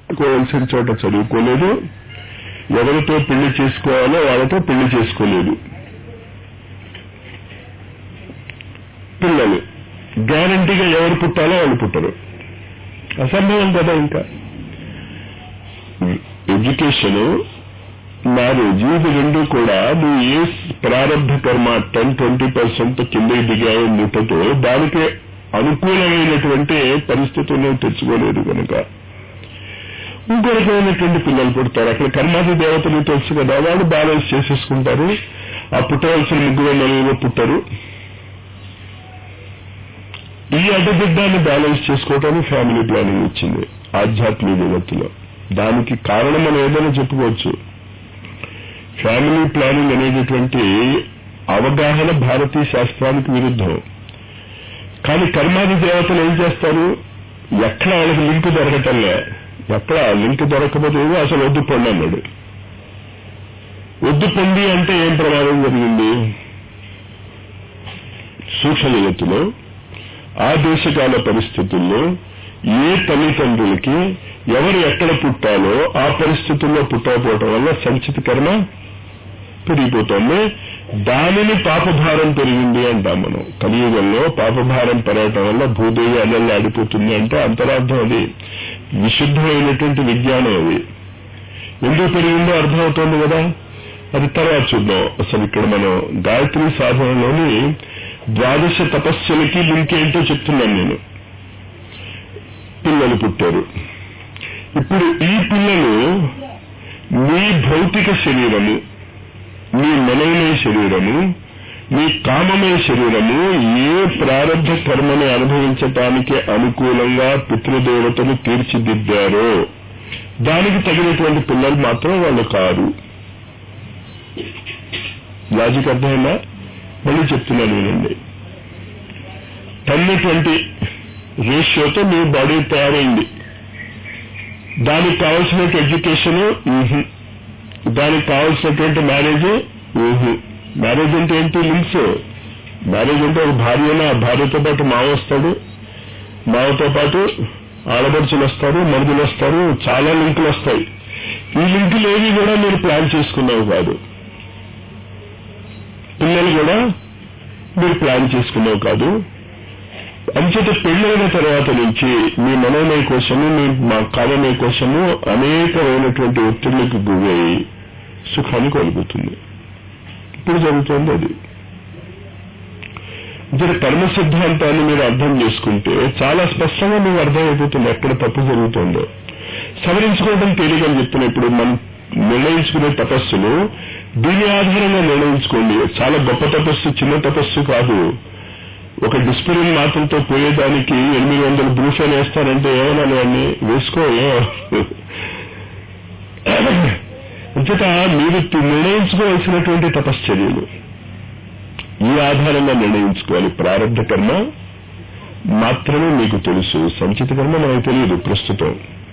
చదువుకోవాల్సిన చోట చదువుకోలేదు ఎవరితో పెళ్లి చేసుకోవాలో వాళ్ళతో పెళ్లి చేసుకోలేదు పిల్లలు గ్యారంటీగా ఎవరు పుట్టాలో వాళ్ళు పుట్టరు అసంభవం కదా ఇంకా ఎడ్యుకేషన్ మ్యారేజ్ ఇవి రెండు కూడా నువ్వు ఏ ప్రారంభ కర్మ టెన్ ట్వంటీ పర్సెంట్ కింద దిగాయో ముట్టతో దానికి అనుకూలమైనటువంటి పరిస్థితులు నువ్వు తెచ్చుకోలేదు కనుక ఇంకో రకమైనటువంటి పిల్లలు పుడతారు అక్కడ కర్మాది దేవతలు తెలుసు కదా వాళ్ళు బ్యాలెన్స్ చేసేసుకుంటారు ఆ పుట్టవలసిన ముగ్గురు నలుగురు పుట్టరు ఈ అడ్డబిడ్డాన్ని బ్యాలెన్స్ చేసుకోవటానికి ఫ్యామిలీ ప్లానింగ్ ఇచ్చింది ఆధ్యాత్మిక జగత్తులో దానికి కారణం మనం ఏదైనా చెప్పుకోవచ్చు ఫ్యామిలీ ప్లానింగ్ అనేటటువంటి అవగాహన భారతీయ శాస్త్రానికి విరుద్ధం కానీ కర్మాది దేవతలు ఏం చేస్తారు ఎక్కడ వాళ్ళకి లింక్ దొరకటంలే ఎక్కడ లింక్ దొరకకపోతే ఏదో అసలు వద్దు పొండి అన్నాడు వద్దు పొంది అంటే ఏం ప్రమాదం జరిగింది సూక్ష్మ జగత్తులో ఆ దేశకాల పరిస్థితుల్లో ఏ తల్లిదండ్రులకి ఎవరు ఎక్కడ పుట్టాలో ఆ పరిస్థితుల్లో పుట్టకపోవటం వల్ల సంచిత కర్మ పెరిగిపోతుంది దానిని పాపభారం పెరిగింది అంటాం మనం కలియుగంలో పాపభారం పెరగటం వల్ల భూదేవి అల్లల్లి ఆడిపోతుంది అంటే అంతరార్థం అది విశుద్ధమైనటువంటి విజ్ఞానం అది ఎందుకు పెరిగిందో అర్థమవుతోంది కదా అది తర్వాత చూద్దాం అసలు ఇక్కడ మనం గాయత్రి సాధనలోని ద్వాదశ తపస్సులకి లింక్ ఏంటో చెప్తున్నాను నేను పిల్లలు పుట్టారు ఇప్పుడు ఈ పిల్లలు మీ భౌతిక శరీరము మీ మనోమయ శరీరము మీ కామమయ శరీరము ఏ ప్రారంభ కర్మని అనుభవించటానికి అనుకూలంగా పితృదేవతలు తీర్చిదిద్దారో దానికి తగినటువంటి పిల్లలు మాత్రం వాళ్ళు కారు లాజిక్ అర్థమైందా మళ్ళీ చెప్తున్నాను వినండి టెన్ ట్వంటీ రేషియోతో మీ బాడీ తయారైంది దానికి కావాల్సిన ఎడ్యుకేషన్ దానికి కావాల్సినటువంటి మ్యారేజ్ ఊహు మ్యారేజ్ అంటే ఏంటి లింక్స్ మ్యారేజ్ అంటే ఒక భార్యన భార్యతో పాటు మావ వస్తాడు మావతో పాటు ఆడపడుచులు వస్తారు మరుదులు వస్తారు చాలా లింకులు వస్తాయి ఈ లింకులు ఏవి కూడా మీరు ప్లాన్ చేసుకున్నావు కాదు పిల్లలు కూడా మీరు ప్లాన్ చేసుకున్నావు కాదు అంచేత పెళ్ళైన తర్వాత నుంచి మీ మనోమయ కోసము మీ మా కామమయ కోసము అనేకమైనటువంటి ఒత్తిళ్లకు గురై సుఖాన్ని కోల్పోతుంది ఇప్పుడు జరుగుతుంది అది ఇతర కర్మ సిద్ధాంతాన్ని మీరు అర్థం చేసుకుంటే చాలా స్పష్టంగా మీకు అర్థమైపోతుంది ఎక్కడ తప్పు జరుగుతుందో సవరించుకోవడం తేలికని చెప్తున్నా ఇప్పుడు మనం నిర్ణయించుకునే తపస్సులు దీని ఆధారంగా నిర్ణయించుకోండి చాలా గొప్ప తపస్సు చిన్న తపస్సు కాదు ఒక డిస్ప్లిన్ మాత్రతో పోయేదానికి ఎనిమిది వందల బ్రూఫెన్ వేస్తారంటే ఏమన్నా వాడిని వేసుకో అంచేత మీరు నిర్ణయించుకోవాల్సినటువంటి తపశ్చర్యలు ఈ ఆధారంగా నిర్ణయించుకోవాలి ప్రారంభ కర్మ మాత్రమే మీకు తెలుసు సంచిత కర్మ మనకు తెలియదు ప్రస్తుతం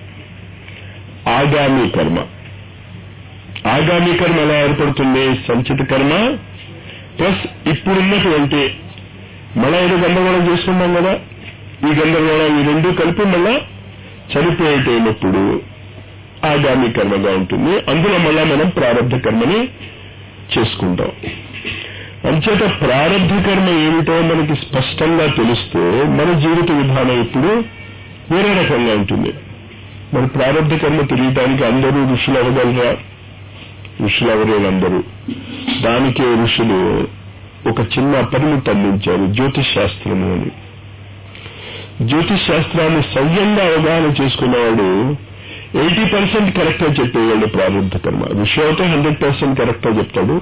ఆగామి కర్మ ఆగామి కర్మ ఎలా ఏర్పడుతుంది సంచిత కర్మ ప్లస్ ఇప్పుడున్నటువంటి మళ్ళా ఏదో గందరగోళం చేసుకున్నాం కదా ఈ గందరగోళం ఈ రెండు కలిపి మళ్ళా చనిపోయేటప్పుడు ఆగామి కర్మగా ఉంటుంది అందులో మళ్ళా మనం ప్రారంభ కర్మని చేసుకుంటాం అంచేత ప్రారంభ కర్మ ఏమిటో మనకి స్పష్టంగా తెలిస్తే మన జీవిత విధానం ఇప్పుడు వేరే రకంగా ఉంటుంది మరి ప్రారంభ కర్మ తెలియటానికి అందరూ ఋషులు అవ్వగలరా ఋషులు అవరేలు అందరూ దానికే ఋషులు ఒక చిన్న పరిమితి అందించారు జ్యోతిష్ శాస్త్రము అని జ్యోతిష్ శాస్త్రాన్ని సవ్యంగా అవగాహన చేసుకున్నవాడు ఎయిటీ పర్సెంట్ కరెక్ట్ గా చెప్పేవాళ్ళు ప్రారంభ కర్మ ఋషి అయితే హండ్రెడ్ పర్సెంట్ కరెక్ట్ గా చెప్తాడు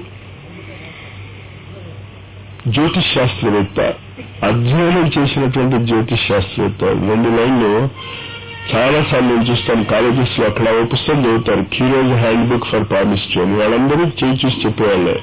జ్యోతిష్ శాస్త్రవేత్త అధ్యయనం చేసినటువంటి జ్యోతిష్ శాస్త్రవేత్త రెండు లైన్లు చాలా సార్లు నేను చూస్తాను కాలేజెస్ లో అక్కడ ఓ పుస్తకం చదువుతారు Cheiro's hand book for palmistry అని వాళ్ళందరూ చేయి చూసి చెప్పేవాళ్ళే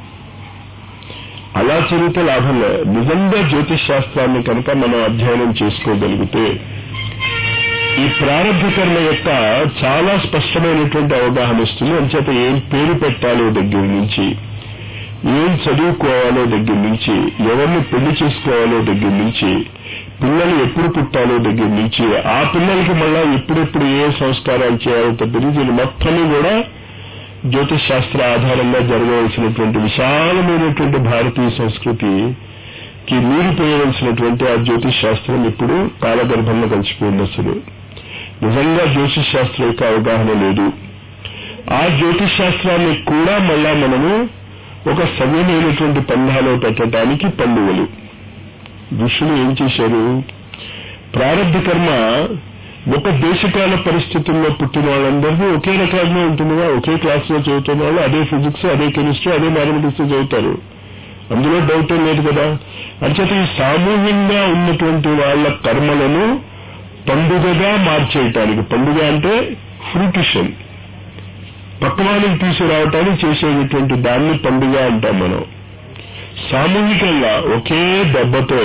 అలా చదివితే లాభం లేదు నిజంగా జ్యోతిష్ శాస్త్రాన్ని కనుక మనం అధ్యయనం చేసుకోగలిగితే ఈ ప్రారంభ కర్మ యొక్క చాలా స్పష్టమైనటువంటి అవగాహన వస్తుంది అంచేత ఏం పేరు పెట్టాలో దగ్గర నుంచి ఏం చదువుకోవాలో దగ్గర నుంచి ఎవరిని పెళ్లి చేసుకోవాలో దగ్గర నుంచి పిల్లలు ఎప్పుడు పుట్టాలో దగ్గర నుంచి ఆ పిల్లలకి మళ్ళా ఎప్పుడెప్పుడు ఏ సంస్కారాలు చేయాలో తప్పింది దీని మొత్తము కూడా జ్యోతిష్ శాస్త్ర ఆధారంగా జరగవలసినటువంటి విశాలమైనటువంటి భారతీయ సంస్కృతికి మీరిపోయవలసినటువంటి ఆ జ్యోతిష్ శాస్త్రం ఇప్పుడు కాలగర్భంలో కలిసిపోయింది అసలు నిజంగా జ్యోతిష్ శాస్త్రం యొక్క అవగాహన లేదు ఆ జ్యోతిష్ శాస్త్రాన్ని కూడా మళ్ళా మనము ఒక సవ్యమైనటువంటి పంధాలో పెట్టడానికి పండుగలు ఋషులు ఏం చేశారు ప్రారంభ కర్మ ఒక దేశకాల పరిస్థితుల్లో పుట్టిన వాళ్ళందరినీ ఒకే రకంగా ఉంటుందిగా ఒకే క్లాస్ లో చదువుతున్న వాళ్ళు అదే ఫిజిక్స్ అదే కెమిస్ట్రీ అదే మ్యాథమెటిక్స్ చదువుతారు అందులో డౌట్ ఏం లేదు కదా అంచేత ఈ సామూహికంగా ఉన్నటువంటి వాళ్ళ కర్మలను పండుగగా మార్చేయటానికి పండుగ అంటే ఫ్రూటిషన్ పక్వానికి తీసుకురావటానికి చేసేటటువంటి దాన్ని పండుగ అంటాం మనం సామూహికంగా ఒకే దెబ్బతో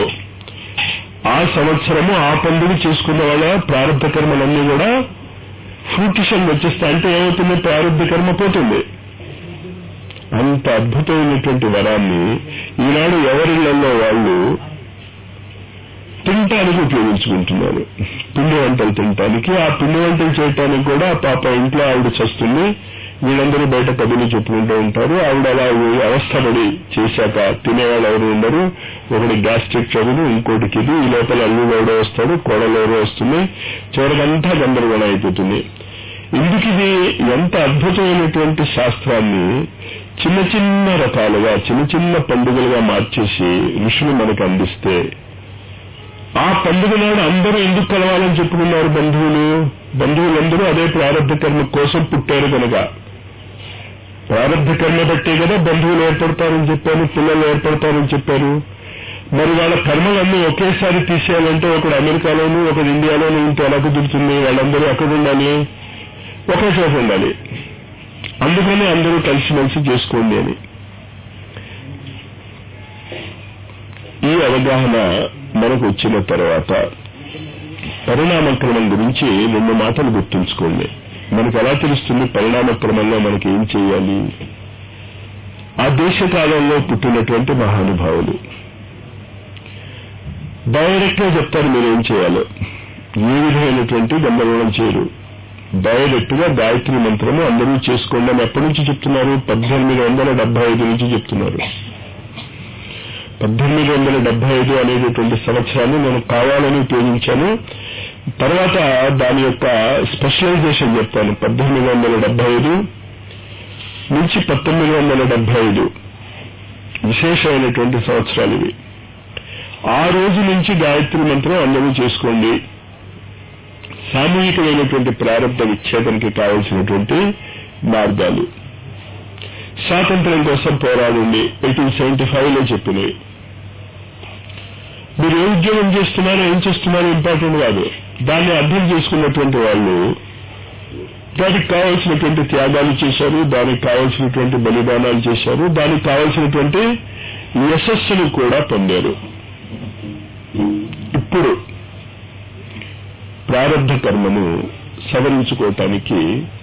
ఆ సంవత్సరము ఆ పండుగ చేసుకున్న వాళ్ళ ప్రారంభ కర్మలన్నీ కూడా ఫ్రూటిషన్ వచ్చేస్తా అంటే ఏమవుతుంది ప్రారంభ కర్మ పోతుంది అంత అద్భుతమైనటువంటి వరాన్ని ఈనాడు ఎవరిళ్లలో వాళ్ళు తినటానికి ఉపయోగించుకుంటున్నారు పిండి వంటలు తినటానికి ఆ పిండి వంటలు చేయటానికి కూడా పాప ఇంట్లో ఆవిడ చస్తుంది వీళ్ళందరూ బయట కబుర్లు చెప్పుకుంటూ ఉంటారు ఆవిడ అలా అవస్థపడి చేశాక తినేవాళ్ళు ఎవరు ఉండరు ఒకటి గ్యాస్ట్రిక్ ట్రబుల్ ఇంకోటికి ఇది ఈ లోపల అల్లుడు ఎవడో వస్తాడు కోడలు ఎవరో వస్తుంది చివరికంతా గందరగోళం అయిపోతుంది ఇందుకు ఇది ఎంత అద్భుతమైనటువంటి శాస్త్రాన్ని చిన్న చిన్న రకాలుగా చిన్న చిన్న పండుగలుగా మార్చేసి ఋషులు మనకు అందిస్తే ఆ పండుగ నాడు అందరూ ఎందుకు కలవాలని చెప్పుకున్నారు బంధువులు బంధువులందరూ అదే ప్రారంభ కర్మ కోసం పుట్టారు కనుక ప్రారంభ కర్మ బట్టే కదా బంధువులు ఏర్పడతారని చెప్పారు పిల్లలు ఏర్పడతారని చెప్పారు మరి వాళ్ళ కర్మలన్నీ ఒకేసారి తీసేయాలంటే ఒకడు అమెరికాలోను ఒకడు ఇండియాలోను ఉంటే ఎలా కుదురుతుంది వాళ్ళందరూ ఎక్కడ ఉండాలి ఒకే చోట ఉండాలి అందుకని అందరూ కలిసిమెలిసి చేసుకోండి అని ఈ అవగాహన మనకు వచ్చిన తర్వాత పరిణామక్రమం గురించి రెండు మాటలు గుర్తుంచుకోండి మనకు ఎలా తెలుస్తుంది పరిణామక్రమంలో మనకి ఏం చేయాలి ఆ దేశ కాలంలో పుట్టినటువంటి మహానుభావులు డైరెక్ట్ గా చెప్తారు మీరు ఏం చేయాలో ఏ విధమైనటువంటి గందరగోళం చేయరు డైరెక్ట్ గా గాయత్రి మంత్రము అందరూ చేసుకోండి అని ఎప్పటి నుంచి చెప్తున్నారు పద్దెనిమిది వందల డెబ్బై ఐదు నుంచి చెప్తున్నారు పద్దెనిమిది వందల డెబ్బై ఐదు అనేటటువంటి సంవత్సరాన్ని నేను కావాలని ఉపయోగించాను తర్వాత దాని యొక్క స్పెషలైజేషన్ చెప్తాను పద్దెనిమిది వందల డెబ్బై ఐదు నుంచి పంతొమ్మిది వందల డెబ్బై ఐదు విశేషమైనటువంటి సంవత్సరాలు ఇవి ఆ రోజు నుంచి గాయత్రి మంత్రం అందరూ చేసుకోండి సామూహికమైనటువంటి ప్రారంభ విచ్ఛేదనకి కావలసినటువంటి మార్గాలు స్వాతంత్ర్యం కోసం పోరాడండి ఎయిటీన్ సెవెంటీ ఫైవ్ లో చెప్పినవి మీరు ఏ ఉద్యోగం చేస్తున్నారో ఏం చేస్తున్నారో ఇంపార్టెంట్ కాదు దాన్ని అర్థం చేసుకున్నటువంటి వాళ్ళు దానికి కావలసినటువంటి త్యాగాలు చేశారు దానికి కావలసినటువంటి బలిదానాలు చేశారు దానికి కావలసినటువంటి యశస్సును కూడా పొందారు ఇప్పుడు ప్రారంభ కర్మను సవరించుకోవటానికి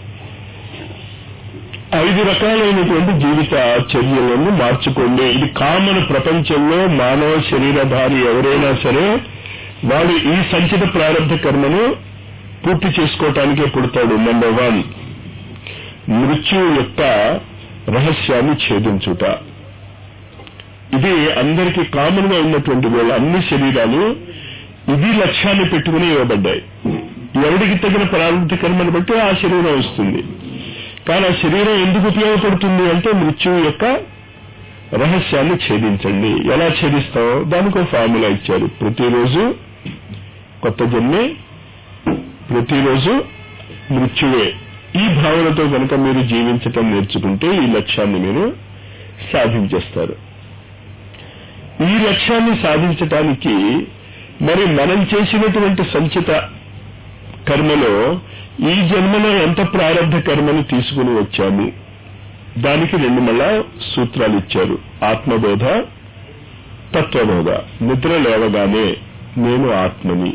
ఐదు రకాలైనటువంటి జీవిత చర్యలను మార్చుకోండి ఇది కామన్ ప్రపంచంలో మానవ శరీరధారి ఎవరైనా సరే వాడు ఈ సంచిత ప్రారంభ కర్మను పూర్తి చేసుకోవటానికే పుడతాడు నెంబర్ వన్ మృత్యు యొక్క రహస్యాన్ని ఛేదించుట ఇది అందరికీ కామన్ గా ఉన్నటువంటి వేళ అన్ని శరీరాలు ఇది లక్ష్యాన్ని పెట్టుకుని ఇవ్వబడ్డాయి ఎవడికి తగిన ప్రారంభ కర్మను బట్టి ఆ శరీరం వస్తుంది కానీ ఆ శరీరం ఎందుకు ఉపయోగపడుతుంది అంటే మృత్యువు యొక్క రహస్యాన్ని ఛేదించండి ఎలా ఛేదిస్తామో దానికి ఒక ఫార్ములా ఇచ్చారు ప్రతిరోజు కొత్త జన్మే ప్రతిరోజు మృత్యువే ఈ భావనతో కనుక మీరు జీవించటం నేర్చుకుంటే ఈ లక్ష్యాన్ని మీరు సాధించేస్తారు ఈ లక్ష్యాన్ని సాధించటానికి మరి మనం చేసినటువంటి సంచిత కర్మలో ఈ జన్మలో ఎంత ప్రారంభ కర్మను తీసుకుని వచ్చాము దానికి రెండు మళ్ళా సూత్రాలు ఇచ్చారు ఆత్మబోధ తత్వబోధ నిద్ర లేవగానే నేను ఆత్మని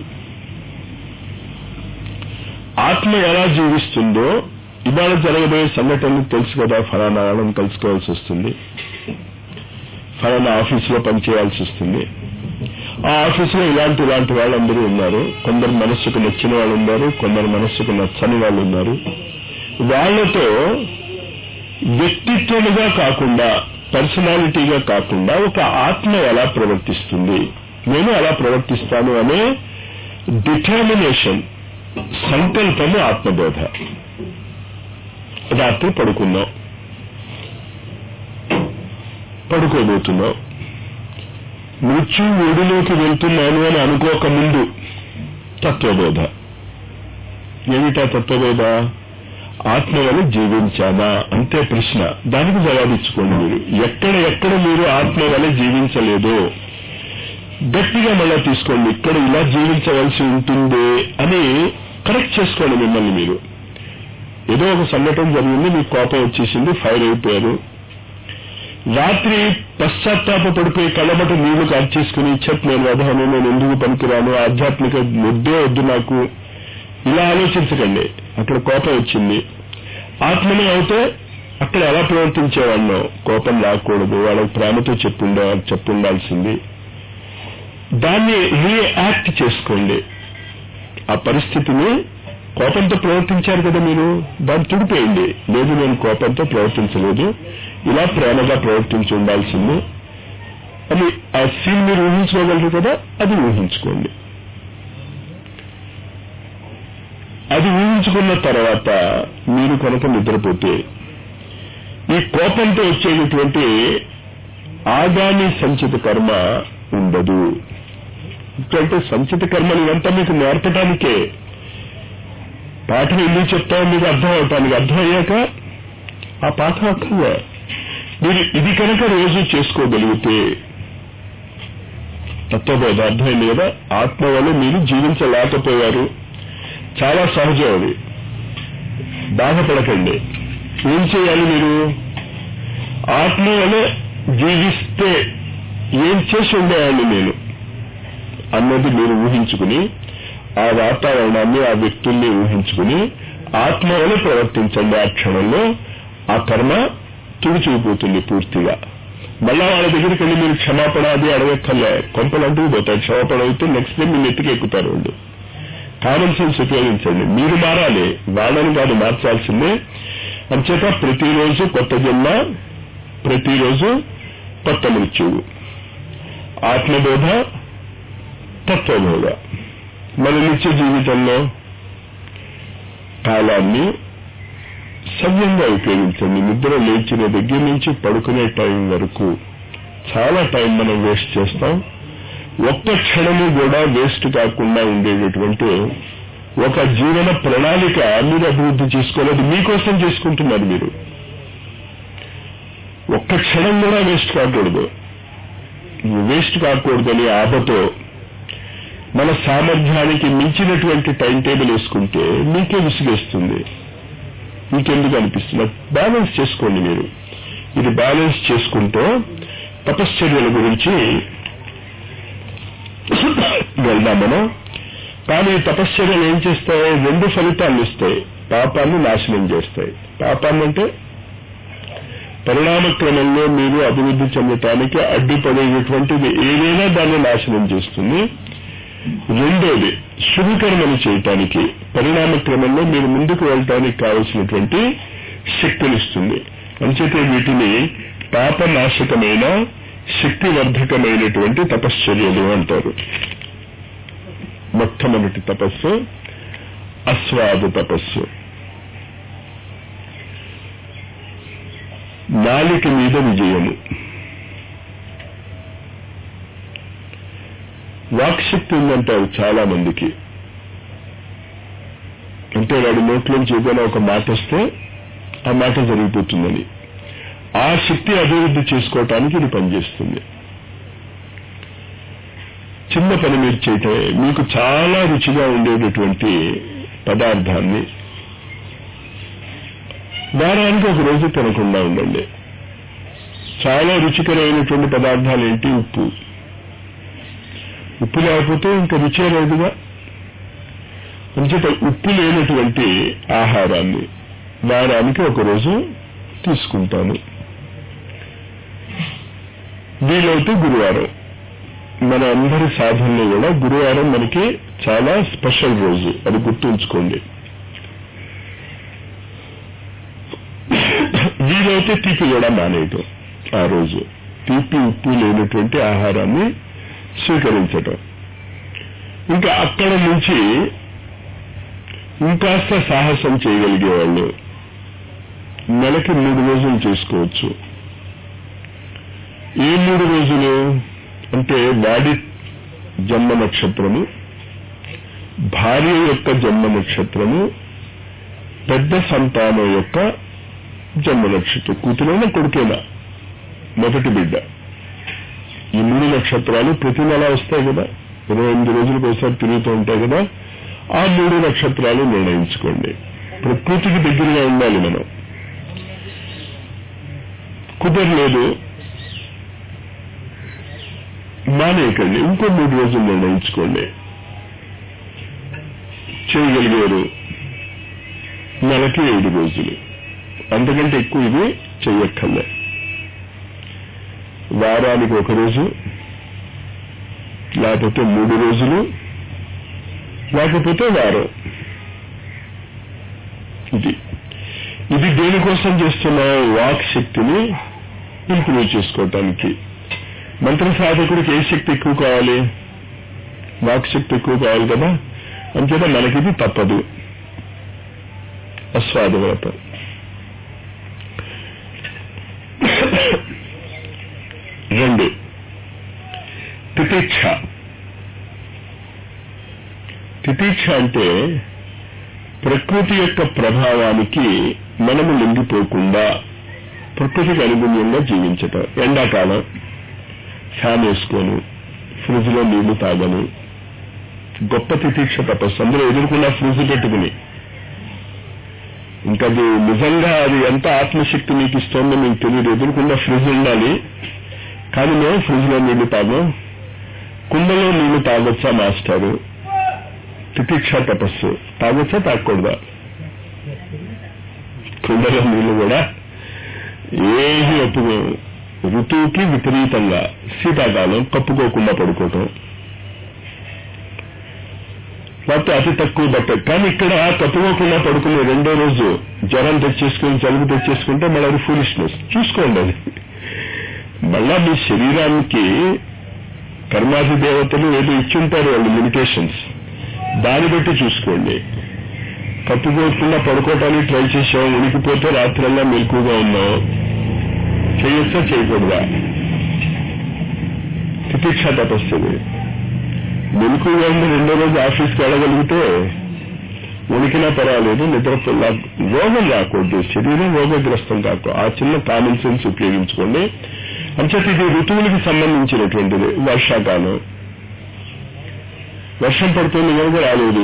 ఆత్మ ఎలా జీవిస్తుందో ఇవాళ జరగబోయే సంఘటనలు తెలుసు కదా ఫలానా వాళ్ళని కలుసుకోవాల్సి వస్తుంది ఫలానా ఆఫీసులో పనిచేయాల్సి వస్తుంది ఆ ఆఫీసులో ఇలాంటి ఇలాంటి వాళ్ళందరూ ఉన్నారు కొందరు మనస్సుకు నచ్చిన వాళ్ళు ఉన్నారు కొందరు మనస్సుకు నచ్చని వాళ్ళు ఉన్నారు వాళ్ళతో వ్యక్తిత్వముగా కాకుండా పర్సనాలిటీగా కాకుండా ఒక ఆత్మ ఎలా ప్రవర్తిస్తుంది నేను అలా ప్రవర్తిస్తాను అనే డిటర్మినేషన్ సంకల్పము ఆత్మబోధ రాత్రి పడుకున్నాం పడుకోబోతున్నాం మృత్యు ఒడిలోకి వెళ్తున్నాను అని అనుకోక ముందు తత్వబోధ ఏమిటా తత్వబోధ ఆత్మ వల్ల జీవించామా అంతే ప్రశ్న దానికి జవాబిచ్చుకోండి మీరు ఎక్కడ ఎక్కడ మీరు ఆత్మ వల్ల జీవించలేదో గట్టిగా మళ్ళా తీసుకోండి ఇక్కడ ఇలా జీవించవలసి ఉంటుంది అని కరెక్ట్ చేసుకోండి మిమ్మల్ని మీరు ఏదో ఒక సంఘటన జరిగింది మీకు కోపం వచ్చేసింది ఫైర్ అయిపోయారు రాత్రి పశ్చాత్తాప పడిపోయి కళ్ళబట్ట నీళ్లు కార్చేసుకుని చెప్ నేను వదహను నేను ఎందుకు పనికిరాను ఆధ్యాత్మిక ముద్దే వద్దు నాకు ఇలా ఆలోచించకండి అక్కడ కోపం వచ్చింది ఆత్మనే అయితే అక్కడ ఎలా ప్రవర్తించేవాళ్ళో కోపం రాకూడదు వాళ్ళకి ప్రేమతో చెప్పుండే చెప్పుండాల్సింది దాన్ని రియాక్ట్ చేసుకోండి ఆ పరిస్థితిని కోపంతో ప్రవర్తించారు కదా మీరు దాన్ని తుడిపోయింది లేదు నేను కోపంతో ప్రవర్తించలేదు ఇలా ప్రేమగా ప్రవర్తించి ఉండాల్సింది అని ఆ సీన్ మీరు ఊహించుకోగలరు కదా అది ఊహించుకోండి అది ఊహించుకున్న తర్వాత మీరు కనుక నిద్రపోతే ఈ కోపంతో వచ్చేటటువంటి ఆగామి సంచిత కర్మ ఉండదు ఎందుకంటే సంచిత కర్మలు ఇవంతా మీకు నేర్పటానికే పాఠం ఎందుకు చెప్తామో మీకు అర్థం అవటానికి అర్థం అయ్యాక ఆ పాఠం అక్కర్లే మీరు ఇది కనుక రోజు చేసుకోగలిగితే తత్వబోధ అర్థమైంది కదా ఆత్మ వల్ల మీరు జీవించలేకపోయారు చాలా సహజం అది బాధపడకండి ఏం చేయాలి మీరు ఆత్మ వల్ల జీవిస్తే ఏం చేసి ఉండేవాడిని నేను అన్నది మీరు ఊహించుకుని ఆ వాతావరణాన్ని ఆ వ్యక్తుల్ని ఊహించుకుని ఆత్మ వల్ల ప్రవర్తించండి ఆ క్షణంలో ఆ కర్మ తుడిచిపోతుంది పూర్తిగా మళ్ళా వాళ్ళ దగ్గరికి వెళ్ళి మీరు క్షమాపణ అది అడగక్కర్లే కొంపలు అంటూ పోతాయి క్షమాపణ అయితే నెక్స్ట్ డే మీరు ఎత్తికి ఎక్కుతారు వాళ్ళు కామన్ సెన్స్ ఉపయోగించండి మీరు మారాలి వాళ్ళని కాదు మార్చాల్సిందే అంచేత ప్రతిరోజు కొత్త జన్మ ప్రతిరోజు కొత్త మృత్యువు ఆత్మబోధ తత్వబోధ మన నిత్య జీవితంలో కాలాన్ని సవ్యంగా ఉపయోగించండి నిద్ర లేచిన దగ్గర నుంచి పడుకునే టైం వరకు చాలా టైం మనం వేస్ట్ చేస్తాం ఒక్క క్షణము కూడా వేస్ట్ కాకుండా ఉండేటటువంటి ఒక జీవన ప్రణాళిక మీరు అభివృద్ధి చేసుకోలేదు మీకోసం చేసుకుంటున్నారు మీరు ఒక్క క్షణం కూడా వేస్ట్ కాకూడదు వేస్ట్ కాకూడదని ఆపతో మన సామర్థ్యానికి మించినటువంటి టైం టేబుల్ వేసుకుంటే మీకే విసిగేస్తుంది మీకెందుకు అనిపిస్తుంది బ్యాలెన్స్ చేసుకోండి మీరు ఇది బ్యాలెన్స్ చేసుకుంటూ తపశ్చర్యల గురించి వెళ్దాం మనం కానీ తపశ్చర్యలు ఏం చేస్తాయి రెండు ఫలితాలు ఇస్తాయి పాపాన్ని నాశనం చేస్తాయి పాపాన్ని అంటే పరిణామ క్రమంలో మీరు అభివృద్ధి చెందటానికి అడ్డుపడేటటువంటిది ఏదైనా దాన్ని నాశనం చేస్తుంది రెండోది శుభకర్మలు చేయటానికి పరిణామ క్రమంలో మీరు ముందుకు వెళ్ళటానికి కావలసినటువంటి శక్తినిస్తుంది అంచేతే వీటిని పాపనాశకమైన శక్తివర్ధకమైనటువంటి తపశ్చర్యలు అంటారు మొట్టమొదటి తపస్సు అస్వాద తపస్సు నాలిక మీద విజయము వాక్శక్తి ఉందంటారు చాలా మందికి అంటే వాడి నోట్లోంచి ఏదైనా ఒక మాట వస్తే ఆ మాట జరిగిపోతుందని ఆ శక్తి అభివృద్ధి చేసుకోవటానికి ఇది పనిచేస్తుంది చిన్న పని మీరు చేయటమే మీకు చాలా రుచిగా ఉండేటటువంటి పదార్థాన్ని వారానికి ఒక రోజు తినకుండా ఉండండి చాలా రుచికరమైనటువంటి పదార్థాలు ఏంటి ఉప్పు ఉప్పు లేకపోతే ఇంకా రుచే లేదుగా అంచేత ఉప్పు లేనటువంటి ఆహారాన్ని వారానికి ఒక రోజు తీసుకుంటాను వీలైతే గురువారం మన అందరి సాధనలో కూడా గురువారం మనకి చాలా స్పెషల్ రోజు అది గుర్తుంచుకోండి వీలైతే తీపి కూడా మానేయటం ఆ రోజు తీపి ఉప్పు లేనటువంటి ఆహారాన్ని స్వీకరించటం ఇంకా అక్కడ నుంచి ఇంకాస్త సాహసం చేయగలిగే వాళ్ళు నెలకి మూడు రోజులు చేసుకోవచ్చు ఏ మూడు రోజులు అంటే వాడి జన్మ నక్షత్రము భార్య యొక్క జన్మ నక్షత్రము పెద్ద సంతానం యొక్క జన్మ నక్షత్రం కూతురైనా కొడుకేనా మొదటి బిడ్డ ఈ మూడు నక్షత్రాలు ప్రతి నెల వస్తాయి కదా ఇరవై ఎనిమిది రోజులకు ఒకసారి తిరుగుతూ ఉంటాయి కదా ఆ మూడు నక్షత్రాలు నిర్ణయించుకోండి ప్రకృతికి దగ్గరగా ఉండాలి మనం కుదరలేదు మానేయకండి ఇంకో మూడు రోజులు నిర్ణయించుకోండి చేయగలిగారు నెలకి ఏడు రోజులు అంతకంటే ఎక్కువ ఇది చెయ్యక్కర్లే వారానికి ఒక రోజు లేకపోతే మూడు రోజులు లేకపోతే వారం ఇది ఇది దేనికోసం చేస్తున్నా వాక్ శక్తిని ఇంప్రూవ్ చేసుకోవటానికి మంత్ర సాధకుడికి ఏ శక్తి ఎక్కువ కావాలి వాక్ శక్తి ఎక్కువ కావాలి కదా అంచేత మనకిది తప్పదు అస్వాదవ్రతం రెండు తితీక్ష తితీక్ష అంటే ప్రకృతి యొక్క ప్రభావానికి మనము లొంగిపోకుండా ప్రకృతికి అనుగుణ్యంగా జీవించటం ఎండాకాలం ఫ్యాన్ వేసుకోను ఫ్రిడ్జ్ లో నీళ్లు తాగను గొప్ప తితీక్ష తపస్సు అందులో ఎదుర్కొన్న ఫ్రిడ్జ్ పెట్టుకుని ఇంకా అది నిజంగా అది ఎంత ఆత్మశక్తి మీకు ఇస్తుందో మీకు తెలియదు ఎదుర్కొన్న ఫ్రిడ్జ్ ఉండాలి కానీ మేము ఫ్రిడ్జ్ లో నీళ్లు తాగం కుండలో నీళ్లు తాగొచ్చా మాస్టారు తితీక్ష తపస్సు తాగొచ్చా తాగకూడదా కుండలో నీళ్లు కూడా ఏది ఒప్పుకోము ఋతువుకి విపరీతంగా శీతాకాలం కప్పుకోకుండా పడుకోవటం లేకపోతే అతి తక్కువ బట్ట కానీ ఇక్కడ కప్పుకోకుండా పడుకునే రెండో రోజు జ్వరం తెచ్చేసుకుని జలుబు తెచ్చేసుకుంటే మళ్ళీ అది ఫూలిష్నెస్ చూసుకోండి అది మళ్ళా మీ శరీరానికి కర్మాది దేవతలు ఏదో ఇచ్చుంటారు వాళ్ళు లిమిటేషన్స్ దాన్ని బట్టి చూసుకోండి కప్పుకోకుండా పడుకోవటానికి ట్రై చేసాం ఉనికిపోతే రాత్రల్లా మెలకుగా ఉన్నాం చేయొచ్చా చేయకూడదా తితీక్ష తపస్సుది మెలకుగా ఉండి రెండో రోజు ఆఫీస్కి వెళ్ళగలిగితే ఉనికినా పర్వాలేదు నిద్ర రోగం రాకూడదు శరీరం రోగగ్రస్తం కాకూడదు ఆ చిన్న కామన్ సెన్స్ ఉపయోగించుకోండి అంచేత ఇది ఋతువులకి సంబంధించినటువంటిది వర్షాకాలం వర్షం పడుతుంది కనుక రాలేదు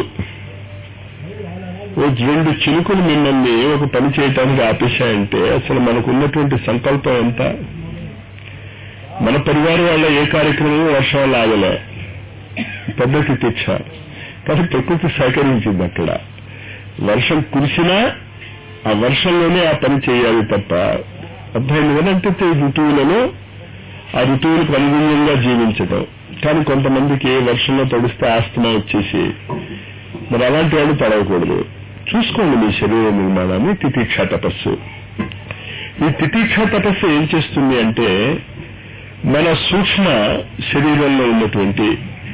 ఓ రెండు చినుకులు మిమ్మల్ని ఒక పని చేయటానికి ఆపేశాయంటే అసలు మనకు ఉన్నటువంటి సంకల్పం ఎంత మన పరివారం వల్ల ఏ కార్యక్రమం వర్షం వల్ల ఆగలే పెద్ద తితిక్ష కానీ ప్రకృతి సహకరించింది అక్కడ వర్షం కురిసినా ఆ వర్షంలోనే ఆ పని చేయాలి తప్ప అర్థమైంది కదంటే ఋతువులలో ఆ ఋతువులకు అనుగుణ్యంగా జీవించడం కానీ కొంతమందికి ఏ వర్షంలో తడిస్తే ఆస్తమా వచ్చేసి మరి అలాంటి వాళ్ళు తడవకూడదు చూసుకోండి మీ శరీర నిర్మాణాన్ని తితీక్ష తపస్సు ఈ తితీక్ష తపస్సు ఏం చేస్తుంది అంటే మన సూక్ష్మ శరీరంలో ఉన్నటువంటి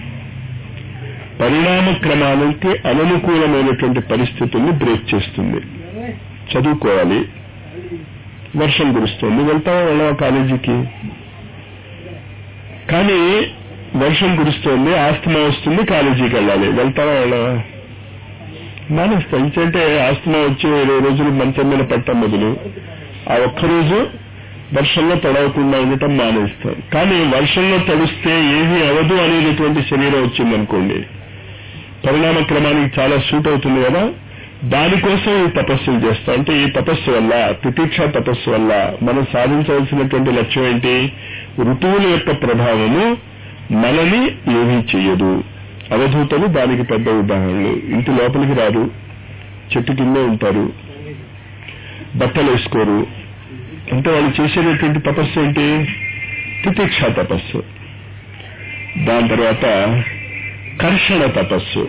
పరిణామ క్రమానికి అననుకూలమైనటువంటి పరిస్థితుల్ని బ్రేక్ చేస్తుంది చదువుకోవాలి వర్షం కురుస్తుంది వెళ్తావా వెళ్ళవా కాలేజీకి కానీ వర్షం కురుస్తోంది ఆస్తమా వస్తుంది కాలేజీకి వెళ్ళాలి వెళ్తావా వెళ్ళవా మానేస్తా ఎందుకంటే ఆస్తమా వచ్చి ఇరవై రోజులు మంచం మీద పట్టం మొదలు ఆ ఒక్కరోజు వర్షంలో తడవకుండా ఉండటం మానేస్తాం కానీ వర్షంలో తడిస్తే ఏమీ అవదు అనేటటువంటి శరీరం వచ్చిందనుకోండి పరిణామ క్రమానికి చాలా సూట్ అవుతుంది కదా దానికోసం ఈ తపస్సులు చేస్తాం అంటే ఈ తపస్సు వల్ల తితీక్ష తపస్సు వల్ల మనం సాధించవలసినటువంటి లక్ష్యం ఏంటి ఋతువుల యొక్క ప్రభావము మనని ఏమీ చెయ్యదు అవధూతలు దానికి పెద్ద ఉదాహరణలు ఇంటి లోపలికి రారు చెట్టు కిందే ఉంటారు బట్టలు వేసుకోరు అంటే వాళ్ళు చేసేటటువంటి తపస్సు ఏంటి తితీక్ష తపస్సు దాని తర్వాత కర్షణ తపస్సు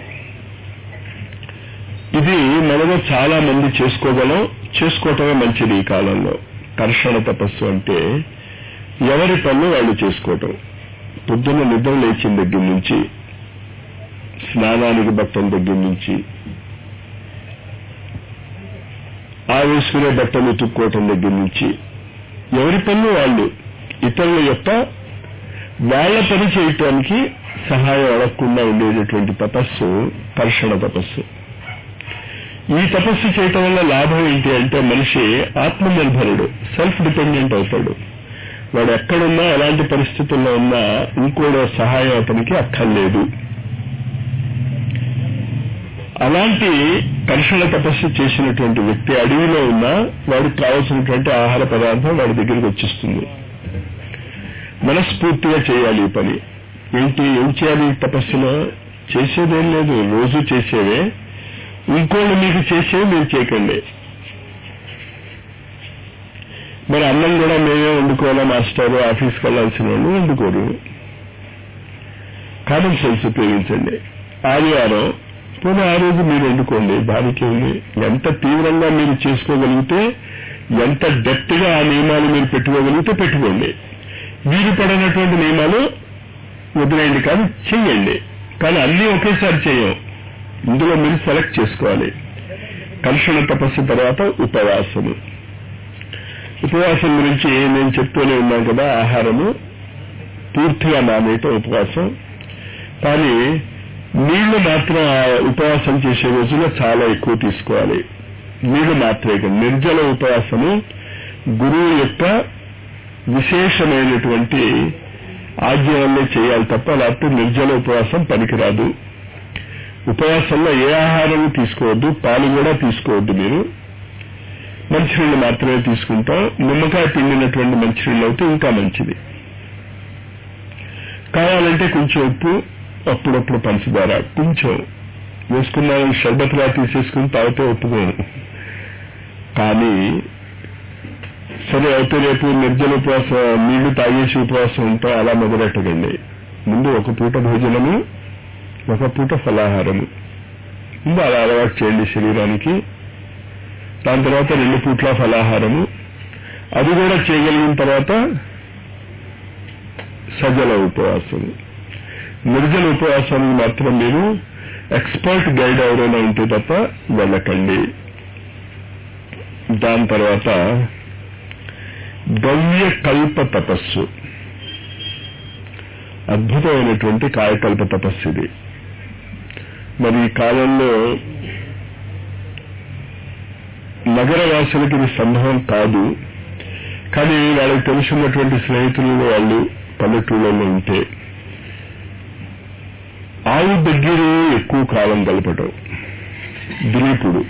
ఇది మనలో చాలా మంది చేసుకోగలం చేసుకోవటమే మంచిది ఈ కాలంలో కర్షణ తపస్సు అంటే ఎవరి పనులు వాళ్ళు చేసుకోవటం పొద్దున్న నిద్ర లేచిన దగ్గర నుంచి స్నానానికి బట్టల దగ్గర నుంచి ఆ వేసుకునే బట్టలు ఉతుక్కోవటం దగ్గర నుంచి ఎవరి పనులు వాళ్ళు ఇతరుల యొక్క వాళ్ళ పని చేయటానికి సహాయం అడగకుండా ఉండేటటువంటి తపస్సు కర్షణ తపస్సు ఈ తపస్సు చేయటం వల్ల లాభం ఏంటి అంటే మనిషి ఆత్మనిర్భరుడు సెల్ఫ్ డిపెండెంట్ అవుతాడు వాడు ఎక్కడున్నా ఎలాంటి పరిస్థితుల్లో ఉన్నా ఇంకోడో సహాయం అతనికి అక్కర్లేదు అలాంటి కర్షణ తపస్సు చేసినటువంటి వ్యక్తి అడవిలో ఉన్నా వాడికి కావలసినటువంటి ఆహార పదార్థం వాడి దగ్గరికి వచ్చిస్తుంది మనస్ఫూర్తిగా చేయాలి ఈ పని ఏంటి ఏం చేయాలి ఈ తపస్సులో చేసేదేం లేదు రోజు చేసేవే ఇంకోళ్ళు మీకు చేసేవి మీరు చేయకండి మరి అన్నం కూడా మేమే వండుకోవాలా మాస్టర్ ఆఫీస్కి వెళ్ళాల్సిన వాళ్ళు వండుకోరు కామన్ సెన్స్ ఉపయోగించండి ఆదివారం పోనీ ఆ రోజు మీరు వండుకోండి దానికి ఉంది ఎంత తీవ్రంగా మీరు చేసుకోగలిగితే ఎంత డెప్త్గా ఆ నియమాలు మీరు పెట్టుకోగలిగితే పెట్టుకోండి వీరు పడినటువంటి నియమాలు వదిలేయండి కానీ చెయ్యండి కానీ అన్నీ ఒకేసారి చేయం ఇందులో మీరు సెలెక్ట్ చేసుకోవాలి కలుషణ తపస్సు తర్వాత ఉపవాసము ఉపవాసం గురించి నేను చెప్తూనే ఉన్నాను కదా ఆహారము పూర్తిగా మానేయటం ఉపవాసం కానీ నీళ్లు మాత్రం ఆ ఉపవాసం చేసే రోజుల్లో చాలా ఎక్కువ తీసుకోవాలి నీళ్లు మాత్రమే నిర్జల ఉపవాసము గురువు యొక్క విశేషమైనటువంటి ఆజ్ఞ వల్లే చేయాలి తప్ప లేకపోతే నిర్జల ఉపవాసం పనికిరాదు ఉపవాసంలో ఏ ఆహారం తీసుకోవద్దు పాలు కూడా తీసుకోవద్దు మీరు మంచినీళ్ళు మాత్రమే తీసుకుంటాం నిమ్మకాయ పిండినటువంటి మంచినీళ్ళు అయితే ఇంకా మంచిది కావాలంటే కొంచెం ఉప్పు అప్పుడప్పుడు పంచదార కొంచెం వేసుకున్నాను షర్బత్లా తీసేసుకుని తాగితే ఒప్పుకోను కానీ సరే అయితే రేపు నిర్జల ఉపవాసం నీళ్లు తాగేసి ఉపవాసం ఉంటాం అలా మొదలెట్టకండి ముందు ఒక పూట భోజనము ఒక పూట ఫలాహారము ముందు అలా అలవాటు చేయండి శరీరానికి దాని తర్వాత రెండు పూట్ల ఫలాహారము అది కూడా చేయగలిగిన తర్వాత సజల ఉపవాసం నిర్జల ఉపవాసానికి మాత్రం మీరు ఎక్స్పర్ట్ గైడ్ ఎవరైనా ఉంటే తప్ప వెళ్ళకండి దాని తర్వాత గవ్య కల్ప తపస్సు అద్భుతమైనటువంటి కాయకల్ప తపస్సు ఇది మరి ఈ కాలంలో నగరవాసులకి ఇది సంభవం కాదు కానీ వాళ్ళకి తెలుసున్నటువంటి స్నేహితులు వాళ్ళు పల్లెటూళ్ళలో ఉంటే ఆవు దగ్గర ఎక్కువ కాలం గలపటం దిలీపుడు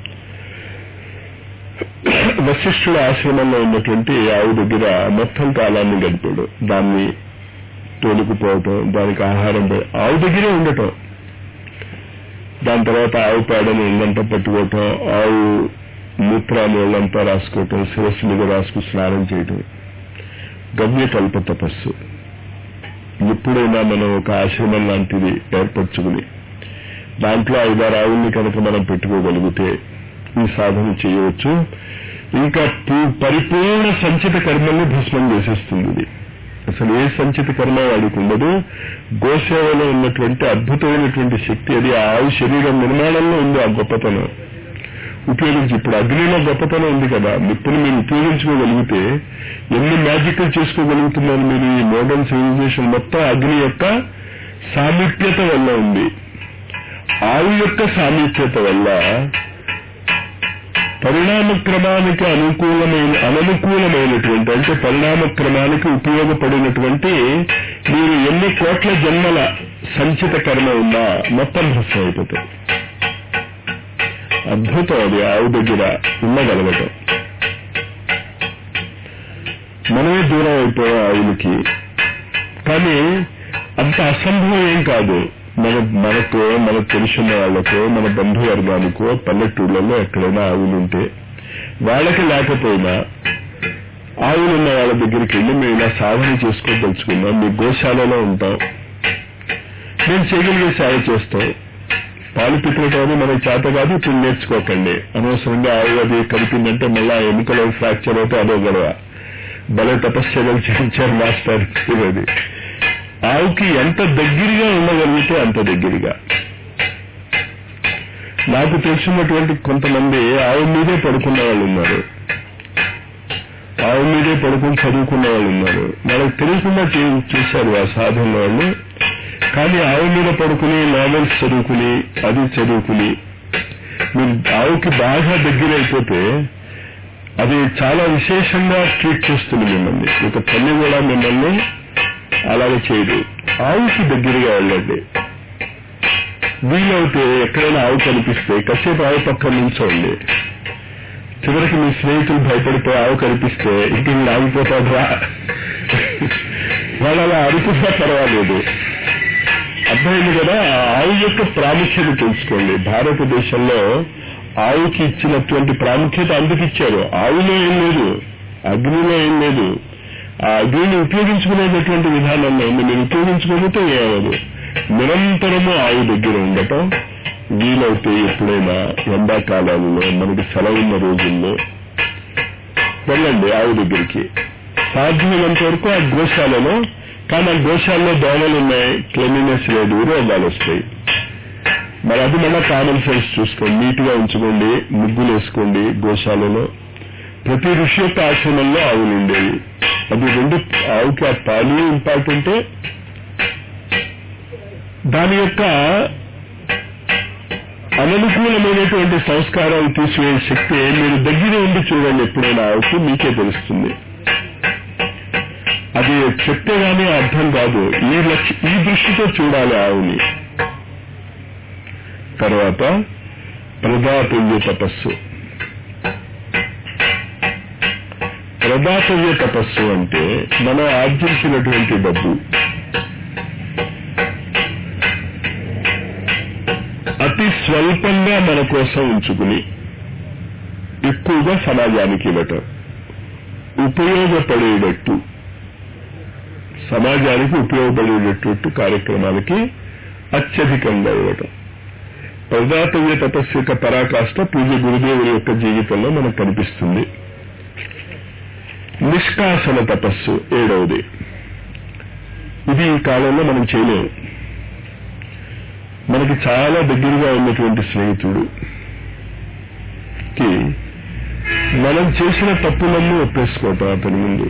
వశిష్ఠుడు ఆశ్రమంలో ఉన్నటువంటి ఆవు దగ్గర మొత్తం కాలాన్ని గడిపాడు దాన్ని తోలుకుపోవటం దానికి ఆహారం పె- ఆవు దగ్గరే ఉండటం దాని తర్వాత ఆవు పేడని ఇల్లంతా పట్టుకోవటం ఆవు మూత్రాన్ని ఒళ్ళంతా రాసుకోవటం శిరస్సు మీద రాసుకు స్నానం చేయటం గమ్యకల్ప తపస్సు ఎప్పుడైనా మనం ఒక ఆశ్రమం లాంటిది ఏర్పరచుకుని దాంట్లో ఐదారు ఆవుల్ని కనుక మనం పెట్టుకోగలిగితే ఈ సాధన చేయవచ్చు ఇంకా పూ- పరిపూర్ణ సంచిత కర్మల్ని భస్మం చేసేస్తుంది ఇది అసలు ఏ సంచిత కర్మ వాడికి ఉండదు గోసేవలో ఉన్నటువంటి అద్భుతమైనటువంటి శక్తి అది ఆ ఆవు శరీరం నిర్మాణంలో ఉంది ఆ గొప్పతనం ఉపయోగించి ఇప్పుడు అగ్నిలో గొప్పతనం ఉంది కదా నిప్పుని మీరు ఉపయోగించుకోగలిగితే ఎన్ని మ్యాజిక్లు చేసుకోగలుగుతున్నారు మీరు ఈ మోడర్న్ సివిలైజేషన్ మొత్తం అగ్ని యొక్క సామీప్యత వల్ల ఉంది ఆవు యొక్క సామీప్యత వల్ల పరిణామ క్రమానికి అనుకూలమైన అననుకూలమైనటువంటి అంటే పరిణామ క్రమానికి ఉపయోగపడినటువంటి మీరు ఎన్ని కోట్ల జన్మల సంచిత కర్మ ఉన్నా మొత్తం భ్రష్టం అయిపోతుంది అద్భుతం అది ఆవు దగ్గర ఉండగలగటం మనమే దూరం అయిపోయాం ఆవులకి కానీ అంత అసంభవం ఏం కాదు మన మనకో మనకు తెలిసిన వాళ్ళకో మన బంధువర్గానికో పల్లెటూళ్ళలో ఎక్కడైనా ఆవులు ఉంటే వాళ్ళకి లేకపోయినా ఆవులున్న వాళ్ళ దగ్గరికి వెళ్ళి మేము ఇలా సాధన చేసుకోదలుచుకున్నాం మీ గోశాలలో ఉంటాం నేను చేయగలిగే సేవ చేస్తాం పాలు పితృటం మనకి చేత కాదు ఇప్పుడు నేర్చుకోకండి అనవసరంగా ఆవు అది కలిపిందంటే మళ్ళీ ఆ ఎముకలో ఫ్రాక్చర్ అవుతే అదో గొడవ భలే తపశ్చర్యలు చేయించారు మాస్టర్ అది ఆవుకి ఎంత దగ్గరగా ఉండగలిగితే అంత దగ్గరగా నాకు తెలిసినటువంటి కొంతమంది ఆవు మీదే పడుకున్న వాళ్ళు ఉన్నారు ఆవు మీదే పడుకుని చదువుకున్న వాళ్ళు ఉన్నారు వాళ్ళకి తెలియకుండా చే- చేశారు ఆ సాధన వాళ్ళు కానీ ఆవు మీద పడుకుని నావెల్స్ చదువుకుని అది చదువుకుని మీరు ఆవుకి బాగా దగ్గర అయిపోతే అది చాలా విశేషంగా ట్రీట్ చేస్తుంది మిమ్మల్ని ఒక తల్లి కూడా మిమ్మల్ని అలాగే చేయదు ఆవుకి దగ్గరగా వెళ్ళండి వీలైతే ఎక్కడైనా ఆవు కనిపిస్తే కాసేపు ఆవు పక్కన నిల్చోండి చివరికి మీ స్నేహితులు భయపడిపోయి ఆవు కనిపిస్తే ఇంక వీడు ఆగిపోతాడు రా వాళ్ళు అలా అరుకున్నా పర్వాలేదు అర్థమైంది కదా ఆ ఆవు యొక్క ప్రాముఖ్యత తెలుసుకోండి భారతదేశంలో ఆవుకి ఇచ్చినటువంటి ప్రాముఖ్యత అందుకు ఇచ్చారు ఆవులో ఏం లేదు అగ్నిలో ఏం లేదు ఆ అగ్నిని ఉపయోగించుకునేటటువంటి విధానంలో ఉంది మీరు ఉపయోగించుకోకపోతే ఏమదు నిరంతరము ఆవు దగ్గర ఉండటం వీలైతే ఎప్పుడైనా ఎండాకాలాలలో మనకి సెలవున్న రోజుల్లో వెళ్ళండి ఆవు దగ్గరికి సాధ్యమైనంత వరకు ఆ గోశాలలో కానీ ఆ గోశాలలో దోమలు ఉన్నాయి క్లెన్లీనెస్ లేదు రోగాలు వస్తాయి మరి అది మళ్ళీ కామన్ సెన్స్ చూసుకోండి నీట్ గా ఉంచుకోండి ముగ్గులు వేసుకోండి గోశాలలో ప్రతి ఋషి యొక్క ఆశ్రమంలో ఆవులు ఉండేవి అది రెండు ఆవుకి ఆ పాలు ఇంపార్టెంటే దాని యొక్క అననుకూలమైనటువంటి సంస్కారాలు తీసివేసే శక్తి మీరు దగ్గర ఉండి చూడండి ఎప్పుడైనా ఆవుకి మీకే తెలుస్తుంది అది చెప్తే గానీ అర్థం కాదు ఈ లక్ష్య ఈ దృష్టితో చూడాలి ఆవుని తర్వాత ప్రదాతవ్య తపస్సు ప్రదాతవ్య తపస్సు అంటే మనం ఆర్జించినటువంటి డబ్బు అతి స్వల్పంగా మన కోసం ఉంచుకుని ఎక్కువగా సమాజానికి ఇవ్వటం ఉపయోగపడేటట్టు సమాజానికి ఉపయోగపడేటటువంటి కార్యక్రమాలకి అత్యధికంగా ఇవ్వటం ప్రజాతవ్య తపస్సు యొక్క పరాకాష్ట పూజ గురుదేవుల యొక్క జీవితంలో మనకు కనిపిస్తుంది నిష్కాసన తపస్సు ఏడవది ఇది ఈ కాలంలో మనం చేయలేము మనకి చాలా దగ్గరగా ఉన్నటువంటి స్నేహితుడు కి మనం చేసిన తప్పులన్నీ ఒప్పేసుకోవటం అతని ముందు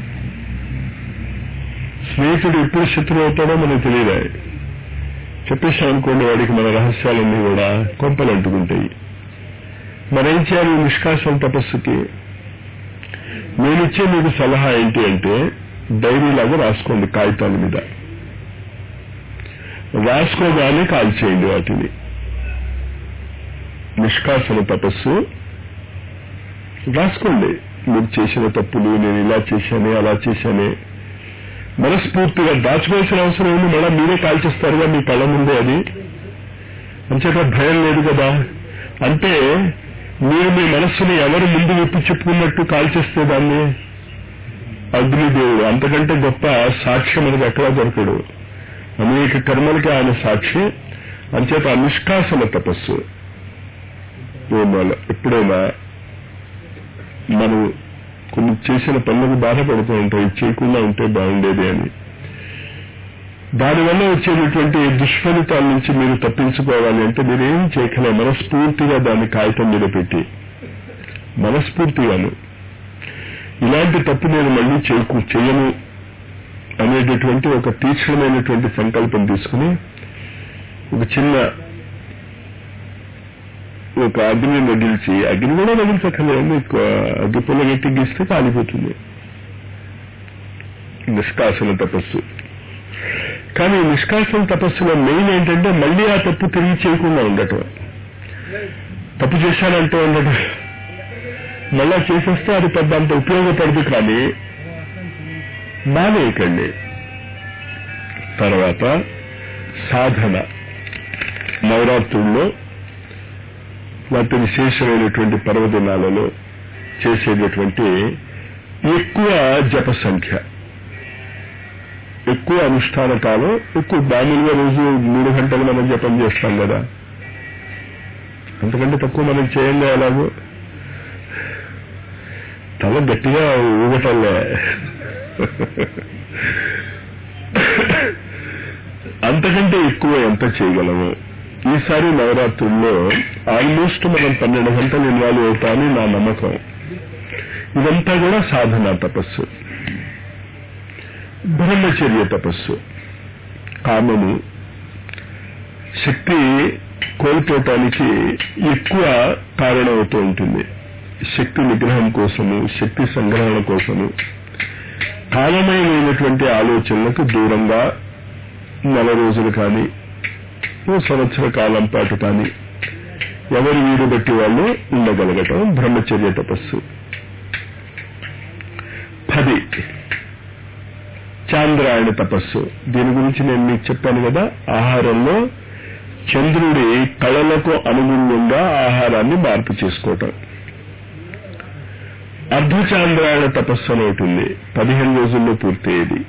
స్నేహితుడు ఎప్పుడు శత్రువు అవుతాడో మనకు తెలియదా చెప్పేసాం అనుకోండి వాడికి మన రహస్యాలన్నీ కూడా కొంపలు అంటుకుంటాయి మరేం చేయాలి ఈ నిష్కాసం తపస్సుకి నేనిచ్చే మీకు సలహా ఏంటి అంటే డైరీలాగా రాసుకోండి కాగితాల మీద రాసుకోగానే కాల్చేయండి వాటిని నిష్కాసన తపస్సు రాసుకోండి మీరు చేసిన తప్పులు నేను ఇలా చేశానే అలా చేశానే మనస్ఫూర్తిగా దాచుకోవాల్సిన అవసరం ఉంది మళ్ళీ మీరే కాల్చేస్తారుగా మీ కళ్ళ ముందే అది అంచేత భయం లేదు కదా అంటే మీరు మీ మనస్సుని ఎవరు ముందు విప్పి చెప్పుకున్నట్టు కాల్చేస్తే దాన్ని అగ్నిదేవుడు అంతకంటే గొప్ప సాక్ష్యం మనకి ఎక్కడా దొరకడు అనేక కర్మలకి ఆయన సాక్షి అంచేత ఆ నిష్కాసన తపస్సు ఏమో ఎప్పుడైనా మనం కొన్ని చేసిన పనులకు బాధపడుతూ ఉంటాం ఇది చేయకుండా ఉంటే బాగుండేది అని దానివల్ల వచ్చేటటువంటి దుష్ఫలితాల నుంచి మీరు తప్పించుకోవాలి అంటే మీరేం చేయకలే మనస్ఫూర్తిగా దాన్ని కాగితం మీద పెట్టి మనస్ఫూర్తిగాను ఇలాంటి తప్పు నేను మళ్ళీ చేయకు చేయను అనేటటువంటి ఒక తీక్షణమైనటువంటి సంకల్పం తీసుకుని ఒక చిన్న ఒక అగ్ని రగిల్చి అగ్ని కూడా రగిల్చక్కర్లేదు అగ్గి పొల గట్టి గీస్తే కాలిపోతుంది నిష్కాసన తపస్సు కానీ ఈ నిష్కాసన తపస్సులో మెయిన్ ఏంటంటే మళ్ళీ ఆ తప్పు తిరిగి చేయకుండా ఉండటం తప్పు చేశానంటే ఉండటం మళ్ళా చేసేస్తే అది పెద్ద అంత ఉపయోగపడదు కానీ మానేయకండి తర్వాత సాధన నవరాత్రుల్లో వాటి విశేషమైనటువంటి పర్వదినాలలో చేసేటటువంటి ఎక్కువ జప సంఖ్య ఎక్కువ అనుష్ఠాన కాలం ఎక్కువ మామూలుగా రోజు మూడు గంటలు మనం జపం చేస్తాం కదా అంతకంటే తక్కువ మనం చేయంగా ఎలాగో తల గట్టిగా ఊగటంలే అంతకంటే ఎక్కువ ఎంత చేయగలము ఈసారి నవరాత్రుల్లో ఆల్మోస్ట్ మనం పన్నెండు గంటలు ఇన్వాల్వ్ అవుతామని నా నమ్మకం ఇదంతా కూడా సాధన తపస్సు బ్రహ్మచర్య తపస్సు కామము శక్తి కోల్పోవటానికి ఎక్కువ కారణమవుతూ ఉంటుంది శక్తి నిగ్రహం కోసము శక్తి సంగ్రహణ కోసము కాలమయమైనటువంటి ఆలోచనలకు దూరంగా నెల రోజులు కానీ ఓ సంవత్సర కాలం పాటు కానీ ఎవరి వీరు బట్టి వాళ్ళు ఉండగలగటం బ్రహ్మచర్య తపస్సు పది చాంద్రాయణ తపస్సు దీని గురించి నేను మీకు చెప్పాను కదా ఆహారంలో చంద్రుడి కళలకు అనుగుణంగా ఆహారాన్ని మార్పు చేసుకోవటం అర్ధచాంద్రాయణ తపస్సు అని ఒకటి ఉంది పదిహేను రోజుల్లో పూర్తయ్యేది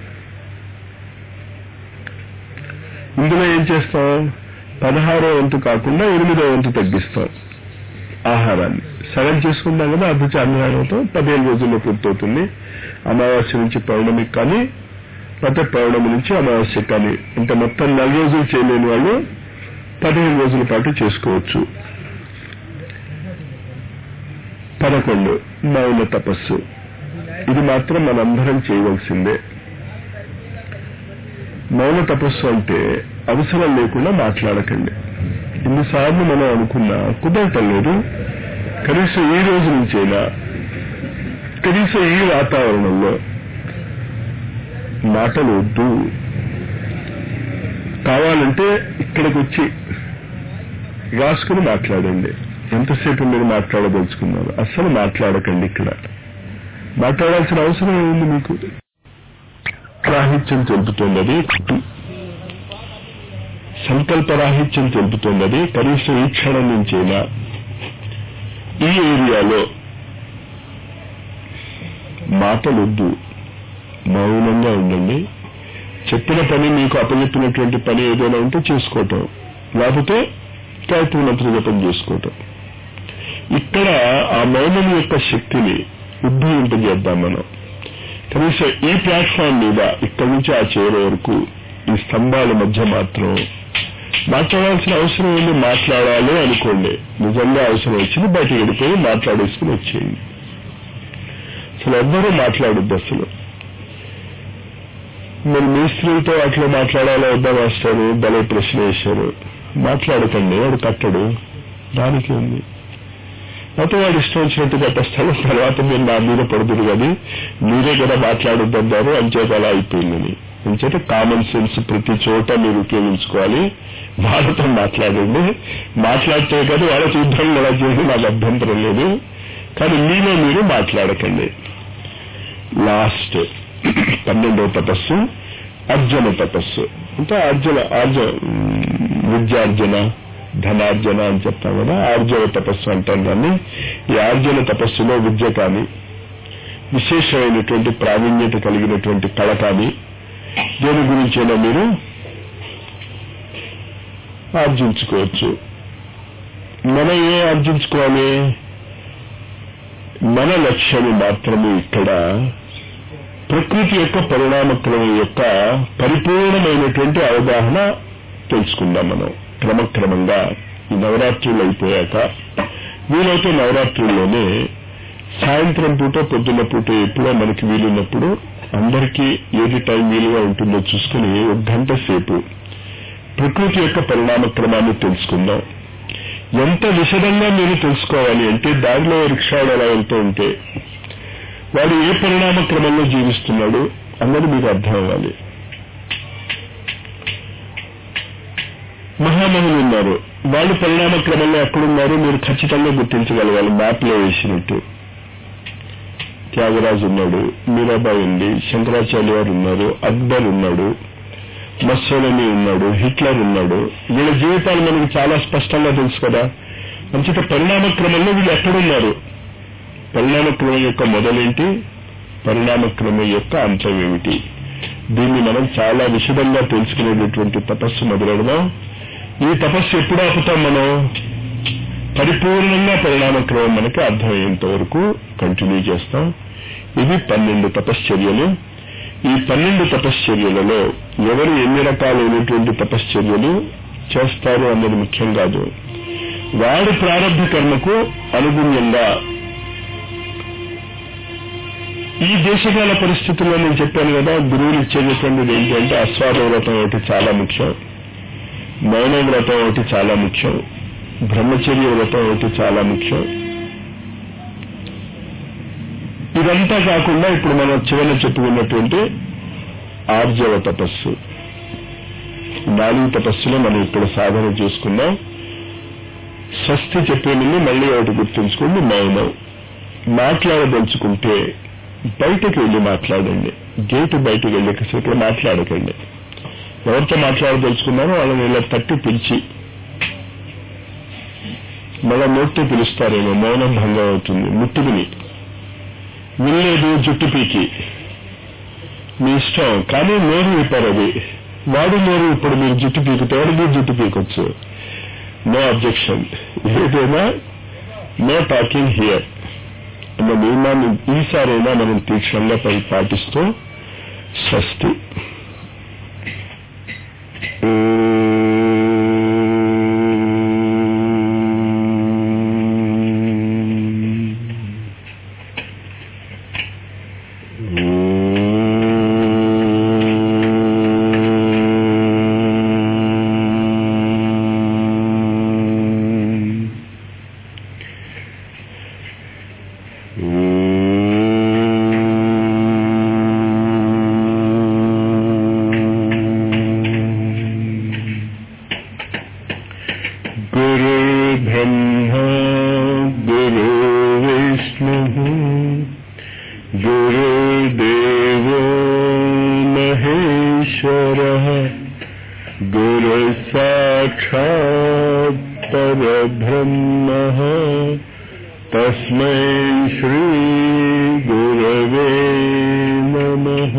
ఇందులో ఏం చేస్తాం పదహారో వంతు కాకుండా ఎనిమిదో వంతు తగ్గిస్తాం ఆహారాన్ని సగం చేసుకుంటాం కదా అర్ధచాంద్రాయణంతో పదిహేను రోజుల్లో పూర్తవుతుంది అమావాస్య నుంచి పౌర్ణమికి కానీ లేకపోతే పౌర్ణమి నుంచి అమావాస్య కానీ అంటే మొత్తం నెల రోజులు చేయలేని వాళ్ళు పదిహేను రోజుల పాటు చేసుకోవచ్చు పదకొండు మౌన తపస్సు ఇది మాత్రం మనందరం చేయవలసిందే మౌన తపస్సు అంటే అవసరం లేకుండా మాట్లాడకండి ఇన్నిసార్లు మనం అనుకున్నా కుదరటం లేదు కనీసం ఈ రోజు నుంచైనా కనీసం ఈ వాతావరణంలో మాటలు వద్దు కావాలంటే ఇక్కడికి వచ్చి రాసుకుని మాట్లాడండి ఎంతసేపు మీరు మాట్లాడదలుచుకున్నారు అస్సలు మాట్లాడకండి ఇక్కడ మాట్లాడాల్సిన అవసరం ఏముంది మీకు రాహిత్యం తెలుపుతున్నది సంకల్ప రాహిత్యం తెలుపుతున్నది కనీసం ఈ క్షణం నుంచైనా ఈ ఏరియాలో మాటలొద్దు మౌనంగా ఉండండి చెప్పిన పని మీకు అప్పచెప్పినటువంటి పని ఏదైనా ఉంటే చేసుకోవటం లేకపోతే గాయత్రి మంత్ర జపం చేసుకోవటం ఇక్కడ ఆ మౌనం యొక్క శక్తిని ఉద్భవింపజేద్దాం మనం కనీసం ఈ ప్లాట్ఫామ్ మీద ఇక్కడి నుంచి ఆ చేరే వరకు ఈ స్తంభాల మధ్య మాత్రం మాట్లాడాల్సిన అవసరం ఉంది మాట్లాడాలి అనుకోండి నిజంగా అవసరం వచ్చింది బయటకు వెళ్ళిపోయి మాట్లాడేసుకుని వచ్చేయండి అసలు ఎవ్వరూ మాట్లాడొద్దు అసలు మరి మీ స్త్రీలతో అట్లా మాట్లాడాలో వద్దా మాస్టారు భలే ప్రశ్న వేశారు మాట్లాడకండి వాడు కట్టడు దానికి ఉంది అయితే వాడు ఇష్టం వచ్చినట్టుగా తెస్తాడు తర్వాత మీరు నా మీద పడుతుంది కానీ మీరే కదా మాట్లాడొద్దన్నారు అంచేత అలా అయిపోయిందని అంచేత కామన్ సెన్స్ ప్రతి చోట మీరు ఉపయోగించుకోవాలి వాళ్ళతో మాట్లాడండి మాట్లాడితే కదా వాళ్ళకి యుద్ధం కూడా చేసి నాకు అభ్యంతరం లేదు కానీ మీలో మీరు మాట్లాడకండి లాస్ట్ పన్నెండవ తపస్సు అర్జున తపస్సు అంటే అర్జున అర్జున విద్యార్జున ధనార్జన అని చెప్తాం కదా ఆర్జన తపస్సు అంటాం దాన్ని ఈ ఆర్జన తపస్సులో విద్య కానీ విశేషమైనటువంటి ప్రావీణ్యత కలిగినటువంటి కళ కానీ దేని గురించైనా మీరు ఆర్జించుకోవచ్చు మనం ఏం ఆర్జించుకోవాలి మన లక్ష్యము మాత్రమే ఇక్కడ ప్రకృతి యొక్క పరిణామక్రమం యొక్క పరిపూర్ణమైనటువంటి అవగాహన తెలుసుకుందాం మనం క్రమక్రమంగా ఈ నవరాత్రులు అయిపోయాక వీలైతే నవరాత్రుల్లోనే సాయంత్రం పూట పొద్దున్న పూట ఎప్పుడో మనకి వీలున్నప్పుడు అందరికీ ఏది టైం వీలుగా ఉంటుందో చూసుకుని ఒక గంట సేపు ప్రకృతి యొక్క పరిణామ క్రమాన్ని తెలుసుకుందాం ఎంత విశదంగా మీరు తెలుసుకోవాలి అంటే దారిలో రిక్షాడు ఎలా వెళ్తూ ఉంటే వాడు ఏ పరిణామ క్రమంలో జీవిస్తున్నాడు అన్నది మీకు అర్థం అవ్వాలి మహామహులు ఉన్నారు వాళ్ళు పరిణామ క్రమంలో ఎక్కడున్నారు మీరు ఖచ్చితంగా గుర్తించగలగాలి మ్యాప్ లో వేసినట్టు త్యాగరాజు ఉన్నాడు మీరాబాయి ఉంది శంకరాచార్య వారు ఉన్నారు అక్బర్ ఉన్నాడు మస్సోలని ఉన్నాడు హిట్లర్ ఉన్నాడు వీళ్ళ జీవితాలు మనకి చాలా స్పష్టంగా తెలుసు కదా అంచేత పరిణామ క్రమంలో వీళ్ళు ఎక్కడున్నారు పరిణామ క్రమం యొక్క మొదలేంటి పరిణామ క్రమం యొక్క అంతం ఏమిటి దీన్ని మనం చాలా విషదంగా తెలుసుకునేటటువంటి తపస్సు మొదలెడదాం ఈ తపస్సు ఎప్పుడు ఆపుతాం మనం పరిపూర్ణంగా పరిణామక్రమం మనకి అర్థమయ్యేంత వరకు కంటిన్యూ చేస్తాం ఇవి పన్నెండు తపశ్చర్యలు ఈ పన్నెండు తపశ్చర్యలలో ఎవరు ఎన్ని రకాలైనటువంటి తపశ్చర్యలు చేస్తారు అన్నది ముఖ్యం కాదు వాడి ప్రారంభ కర్మకు అనుగుణ్యంగా ఈ దేశకాల పరిస్థితుల్లో నేను చెప్పాను కదా గురువులు ఇచ్చేటటువంటిది ఏంటంటే అస్వాద వ్రతం ఒకటి చాలా ముఖ్యం మౌన వ్రతం ఒకటి చాలా ముఖ్యం బ్రహ్మచర్య వ్రతం ఒకటి చాలా ముఖ్యం ఇదంతా కాకుండా ఇప్పుడు మనం చివరి చెప్పుకున్నటువంటి ఆర్జవ తపస్సు నాలుగు తపస్సులో మనం ఇక్కడ సాధన చేసుకుందాం స్వస్తి చెప్పే ముందు మళ్ళీ ఒకటి గుర్తుంచుకోండి మౌనం మాట్లాడదలుచుకుంటే బయటకు వెళ్ళి మాట్లాడండి గేటు బయటకు వెళ్ళి కాసేపు మాట్లాడకండి ఎవరితో మాట్లాడదలుచుకున్నారో వాళ్ళని ఇలా తట్టి పిలిచి మళ్ళా నోట్తో పిలుస్తారేమో మౌనం భంగం అవుతుంది ముట్టుకుని వినలేదు జుట్టు పీకి మీ ఇష్టం కానీ నోరు విప్పారు అది వాడు నోరు ఇప్పుడు మీరు జుట్టు పీకితే వాడు మీరు జుట్టు పీకొచ్చు నో అబ్జెక్షన్ ఏదైనా నో టాకింగ్ హియర్ అన్న నియమాన్ని ఈసారైనా మనం తీక్షణంగా పరి పాటిస్తూ స్వస్తి गुरुर्ब्रह्मा गुरुर्विष्णुः गुरुदेवो महेश्वरः गुरुसाक्षात् परब्रह्मः तस्मै श्रीगुरवे नमः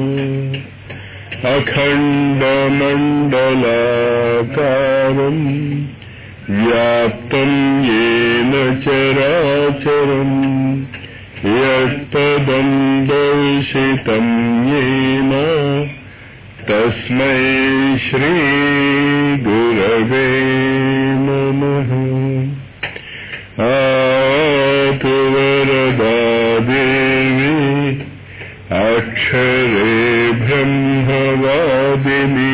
अखण्डमण्डलाकारम् व्याप्तम् येन चराचरम् यत्पदम् दर्शितम् येन तस्मै श्रीगुरवे नमः आतु वरदा देवी अक्षरे ब्रह्मवादिनि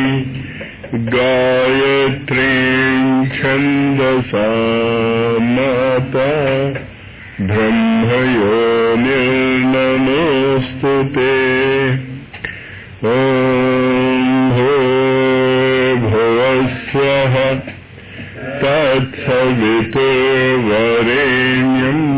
गायत्रीं छन्दसा माता ब्रह्मयो निर्नमोऽस्तु ते ॐ भो भुवस्वः तत्सवितुर्वरेण्यम्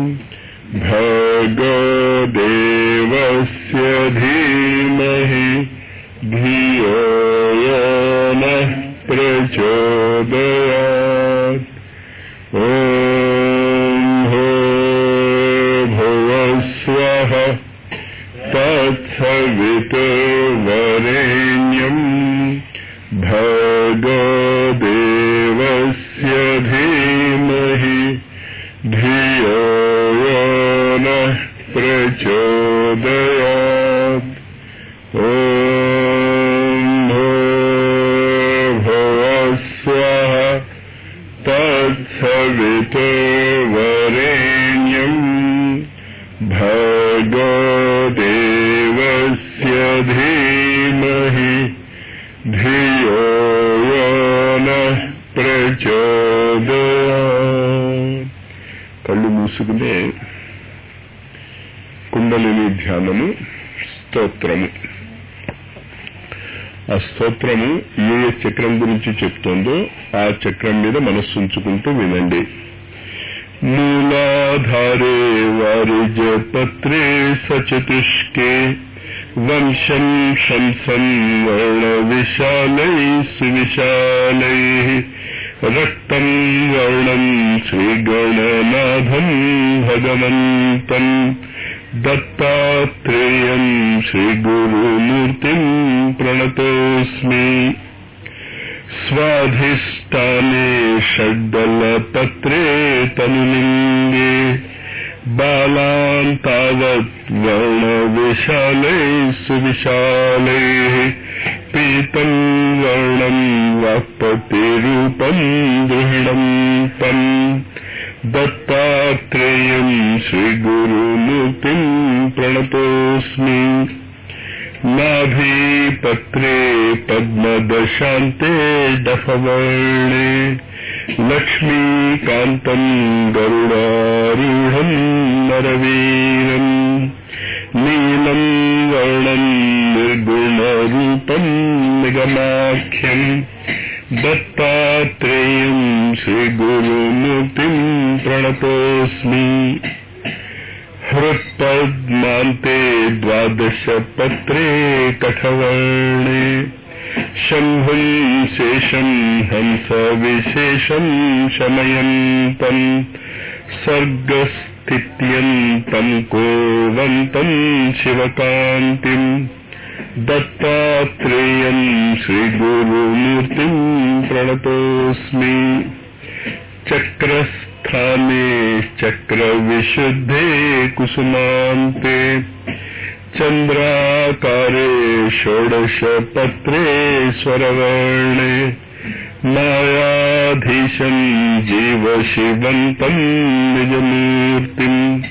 भगो देवस्य धीमहि धियो यो नः प्रचोदयात् ॐ भो भुवस्वः तत्सवितुर्वरेण्यम् भगो देवस्य धीमहि धियो यो नः प्रचोदयात् ॐ भो भुवस्वः तत्सवितुर्वरेण्यम् भगो देवस्य धीमहि धियो यो नः ప్రచోదయాత్ కళ్ళు మూసుకునే కుండలిని ధ్యానము స్తోత్రము ఆ స్తోత్రము ఏ ఏ చక్రం గురించి చెప్తోందో ఆ చక్రం మీద మనస్సు ఉంచుకుంటూ వినండి మూలాధారే వారిజపత్రే సచతుష్కే వంశం శంసం వర్ణ విశాలై సువిశాలై రక్తం వర్ణం శ్రీగణనాథం భగవంతం దత్తాత్రేయం శ్రీగురుమూర్తిం ప్రణతోస్మి స్వాధిష్టానే షడ్దలపత్రే తనులింగే బాలాన్ తావత్ వర్ణవిశాలై సువిశాలై పీతం వర్ణం వాక్పతిరూపం గృహిణం తం దత్తాత్రేయం శ్రీగురుమూర్తిం ప్రణతోస్మి నాభీపత్రే పద్మదశాంతే డఫవర్ణే లక్ష్మీకాంతం గరుడారూఢం నరవీరం నీలం వర్ణం నిర్గుణరూపం నిగమాఖ్యం దత్తాత్రేయం శ్రీగురుమూర్తిం ప్రణతోస్మి హృత్పద్మాంతే ద్వాదశపత్రే కఠవర్ణే శంభుం శేషం హంస విశేషం శమయంతం సర్గస్థిత్యంతం కోవంతం శివకాంతిం దత్తాత్రేయం శ్రీగురుమూర్తిం ప్రణతోస్మి చక్రస్థానే చక్రవిశుద్ధే కుసుమాంతే చంద్రాకారే షోడశపత్రే స్వరవర్ణే మాయాధీశం జీవశివంతం నిజమూర్తిం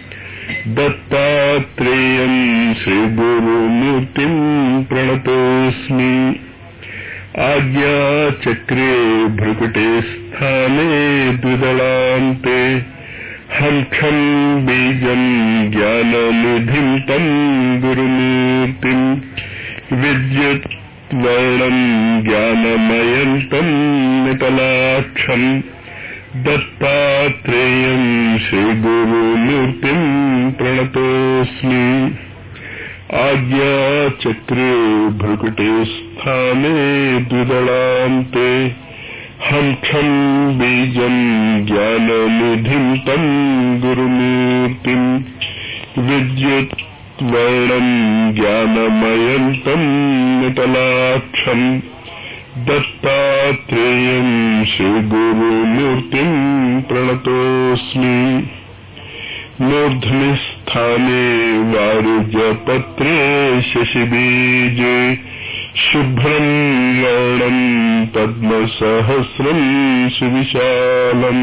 దత్తాత్రేయం శ్రీగురుమూర్తిం ప్రణతోస్మి ఆజ్ఞాచక్రే భృకుటే స్థానే ద్విదళాంతే హంఖం బీజం జ్ఞాననిధిం తం గురుమూర్తిం విద్యుత్ వర్ణం జ్ఞానమయం తం నితలాక్షం దత్తాత్రేయం శ్రీగురుమూర్తిం ప్రణతోస్మి ఆజ్ఞాచక్రే భృకుటే స్థానే ద్విదళాంతే హంఖం బీజం జ్ఞాననిధిం తం గురుమూర్తిం విద్యుత్ వర్ణం జ్ఞానమయం తం నితలాక్షం దత్తాత్రేయం శ్రీగురుమూర్తిం ప్రణతోస్మి మూర్ధ్ని స్థానే వారుజపత్రే శశిబీజే శుభ్రం వర్ణం పద్మసహస్రం సువిశాలం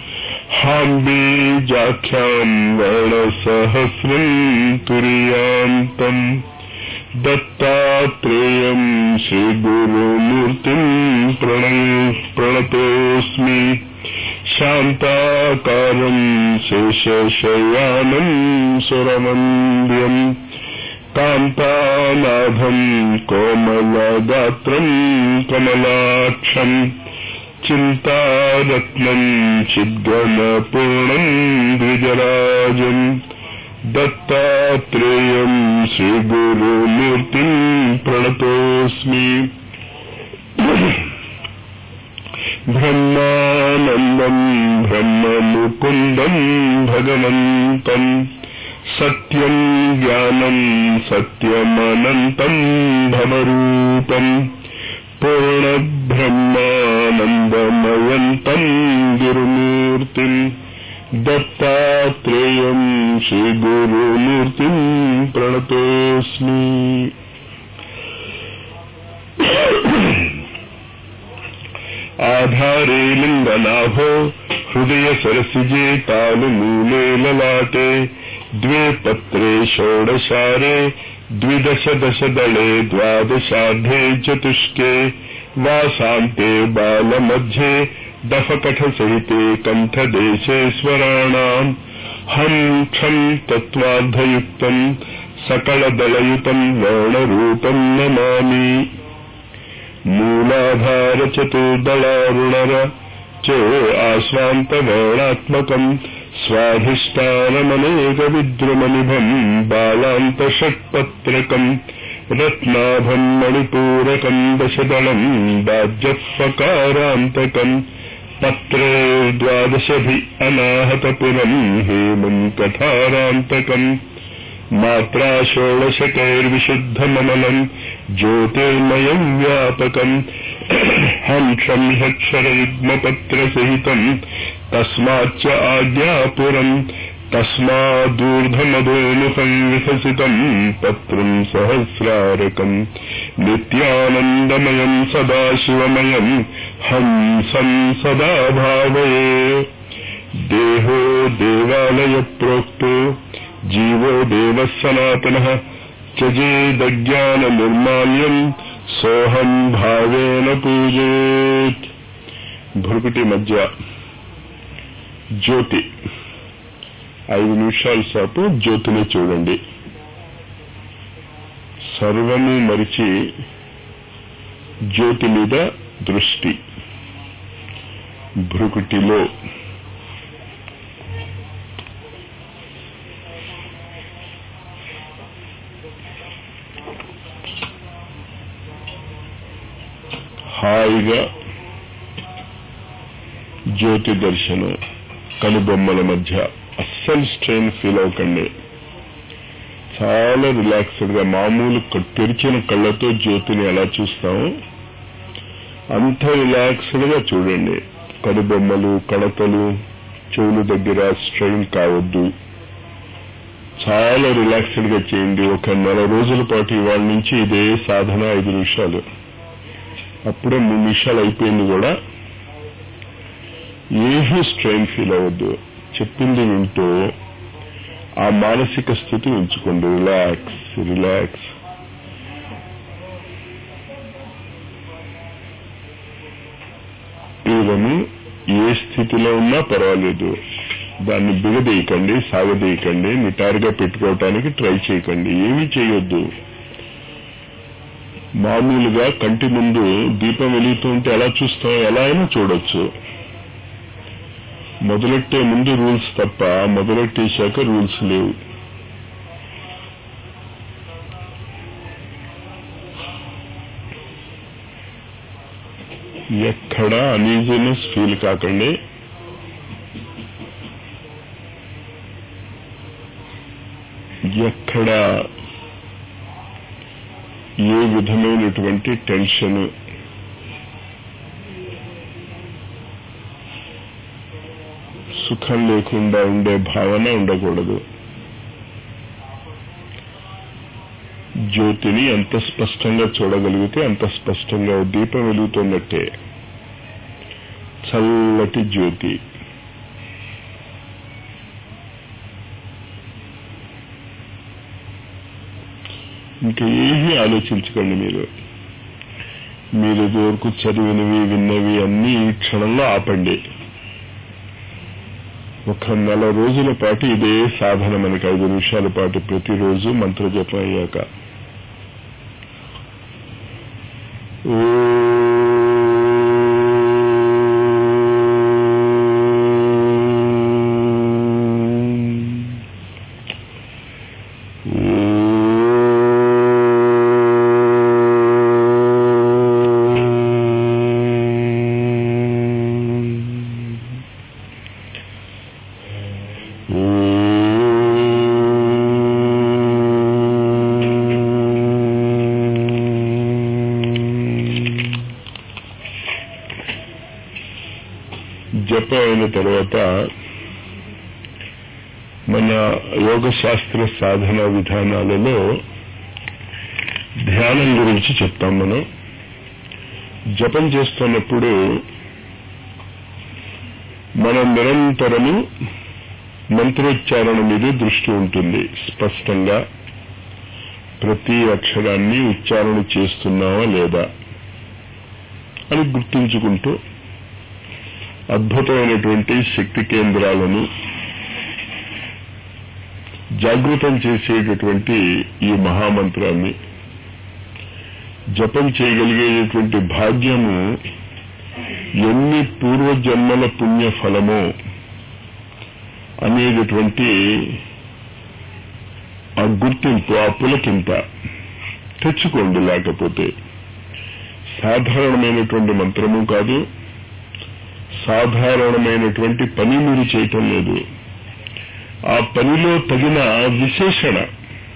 హాంబీజాఖ్యాం వర్ణసహస్రం తుర్యాంతం దత్తాత్రేయం శ్రీగురుమూర్తిం ప్రణతోస్మి శాంతాకారం శేషశయానం సురవంద్యం కాంతానాభం కోమలగాత్రం కమలాక్షం చింతారత్నం చిద్గణపూర్ణం ద్విజరాజం దత్తాత్రేయం శ్రీగురుమూర్తిం ప్రణతోస్మి బ్రహ్మానందం బ్రహ్మముకుందం భగవంతం సత్యం జ్ఞానం సత్యమనంతం భవరూపం పూర్ణబ్రహ్మానందమయంతం గురుమూర్తిం దత్తాత్రేయం శ్రీగురుమూర్తిం ప్రణతోస్మి ఆధారే లింగనాభో హృదయ సరసిజే తాళుమూలే లలాటే ద్వే పత్రే షోడశారే ద్విదశ దశ దళే ద్వాదశార్ధే చతుష్కే వాసాంతే బాలమధ్యే దఫకఠ సహితే కంఠదేశే స్వరాణాం హం క్షం తత్వార్ధయుక్తం సకళదళయుతం వర్ణరూపం నమామి మూలాధార చతుర్దళారుణర చో ఆశ్వాంత వర్ణాత్మకం స్వాధిష్టానమనేక విద్రుమనిభం బాలాంత షట్పత్రకం రత్నాభం మణిపూరకం దశదళం దాజ్యఫకారాంతకం పత్రే ద్వాదశభి అనాహతపురం హేమం కఠారాంతకం మాత్రా షోడశకైర్విశుద్ధమమలం జ్యోతిర్మయం వ్యాపకం హంసం హక్షరయుగ్మపత్రసహితం తస్మాచ్చ ఆజ్ఞాపురం తస్మాదూర్ధమధోముఖం వికసితం పత్రం సహస్రారకం నిత్యానందమయం సదాశివమయం హంసం సదా భావయే దేహో దేవాలయ ప్రోక్తో జీవో దేవ సనాతన త్యజేదజ్ఞాన నిర్మాల్యం సోహం భావేన పూజేత్ భృకుటి మధ్య జ్యోతి ఐదు నిమిషాల సేపు జ్యోతిని చూడండి సర్వము మరిచి జ్యోతి మీద దృష్టి భృకుటిలో హాయిగా జ్యోతి దర్శనం కనుబొమ్మల మధ్య అస్సలు స్ట్రెయిన్ ఫీల్ అవ్వకండి చాలా రిలాక్స్డ్ గా మామూలు క- తెరిచిన కళ్ళతో జ్యోతిని ఎలా చూస్తామో అంత రిలాక్స్డ్ గా చూడండి కనుబొమ్మలు కడతలు చెవుల దగ్గర స్ట్రెయిన్ కావద్దు చాలా రిలాక్స్డ్ గా చేయండి ఒక నెల రోజుల పాటు ఇవాళ నుంచి ఇదే సాధన ఐదు నిమిషాలు అప్పుడే మూడు నిమిషాలు అయిపోయింది కూడా ఏమీ స్ట్రెయిన్ ఫీల్ అవ్వద్దు చెప్పింది వింటూ ఆ మానసిక స్థితి ఉంచుకోండి రిలాక్స్ రిలాక్స్ ఈవెన్ ఏ స్థితిలో ఉన్నా పర్వాలేదు దాన్ని బిగదీయకండి సాగదీయకండి నిటారుగా పెట్టుకోవటానికి ట్రై చేయకండి ఏమీ చేయొద్దు మామూలుగా కంటి ముందు దీపం వెలుగుతూ ఉంటే ఎలా చూస్తాం ఎలా అయినా చూడొచ్చు మొదలెట్టే ముందు రూల్స్ తప్ప మొదలెట్టేశాక రూల్స్ లేవు ఎక్కడ అనీజీనెస్ ఫీల్ కాకండి ఎక్కడ ఏ విధమైనటువంటి టెన్షన్ సుఖం లేకుండా ఉండే భావన ఉండకూడదు జ్యోతిని ఎంత స్పష్టంగా చూడగలిగితే అంత స్పష్టంగా ఓ దీపం వెలుగుతున్నట్టే చల్లటి జ్యోతి ఇంకా ఏమీ ఆలోచించకండి మీరు మీరు ఇదివరకు చదివినవి విన్నవి అన్ని ఈ క్షణంలో ఆపండి ఒక నెల రోజుల పాటు ఇదే సాధన మనకి ఐదు నిమిషాల పాటు ప్రతిరోజు మంత్రజపం అయ్యాక జపం అయిన తర్వాత మన యోగ శాస్త్ర సాధన విధానాలలో ధ్యానం గురించి చెప్తాం మనం జపం చేస్తున్నప్పుడు మనం నిరంతరము మంత్రోచ్చారణ మీద దృష్టి ఉంటుంది స్పష్టంగా ప్రతి అక్షరాన్ని ఉచ్చారణ చేస్తున్నావా లేదా అని గుర్తుంచుకుంటూ అద్భుతమైనటువంటి శక్తి కేంద్రాలను జాగృతం చేసేటటువంటి ఈ మహామంత్రాన్ని జపం చేయగలిగేటటువంటి భాగ్యము ఎన్ని పూర్వజన్మల పుణ్య ఫలమో అనేటటువంటి ఆ గుర్తింపు ఆ పులకింత తెచ్చుకోండి లేకపోతే సాధారణమైనటువంటి మంత్రము కాదు సాధారణమైనటువంటి పని మీరు చేయటం లేదు ఆ పనిలో తగిన విశేషణ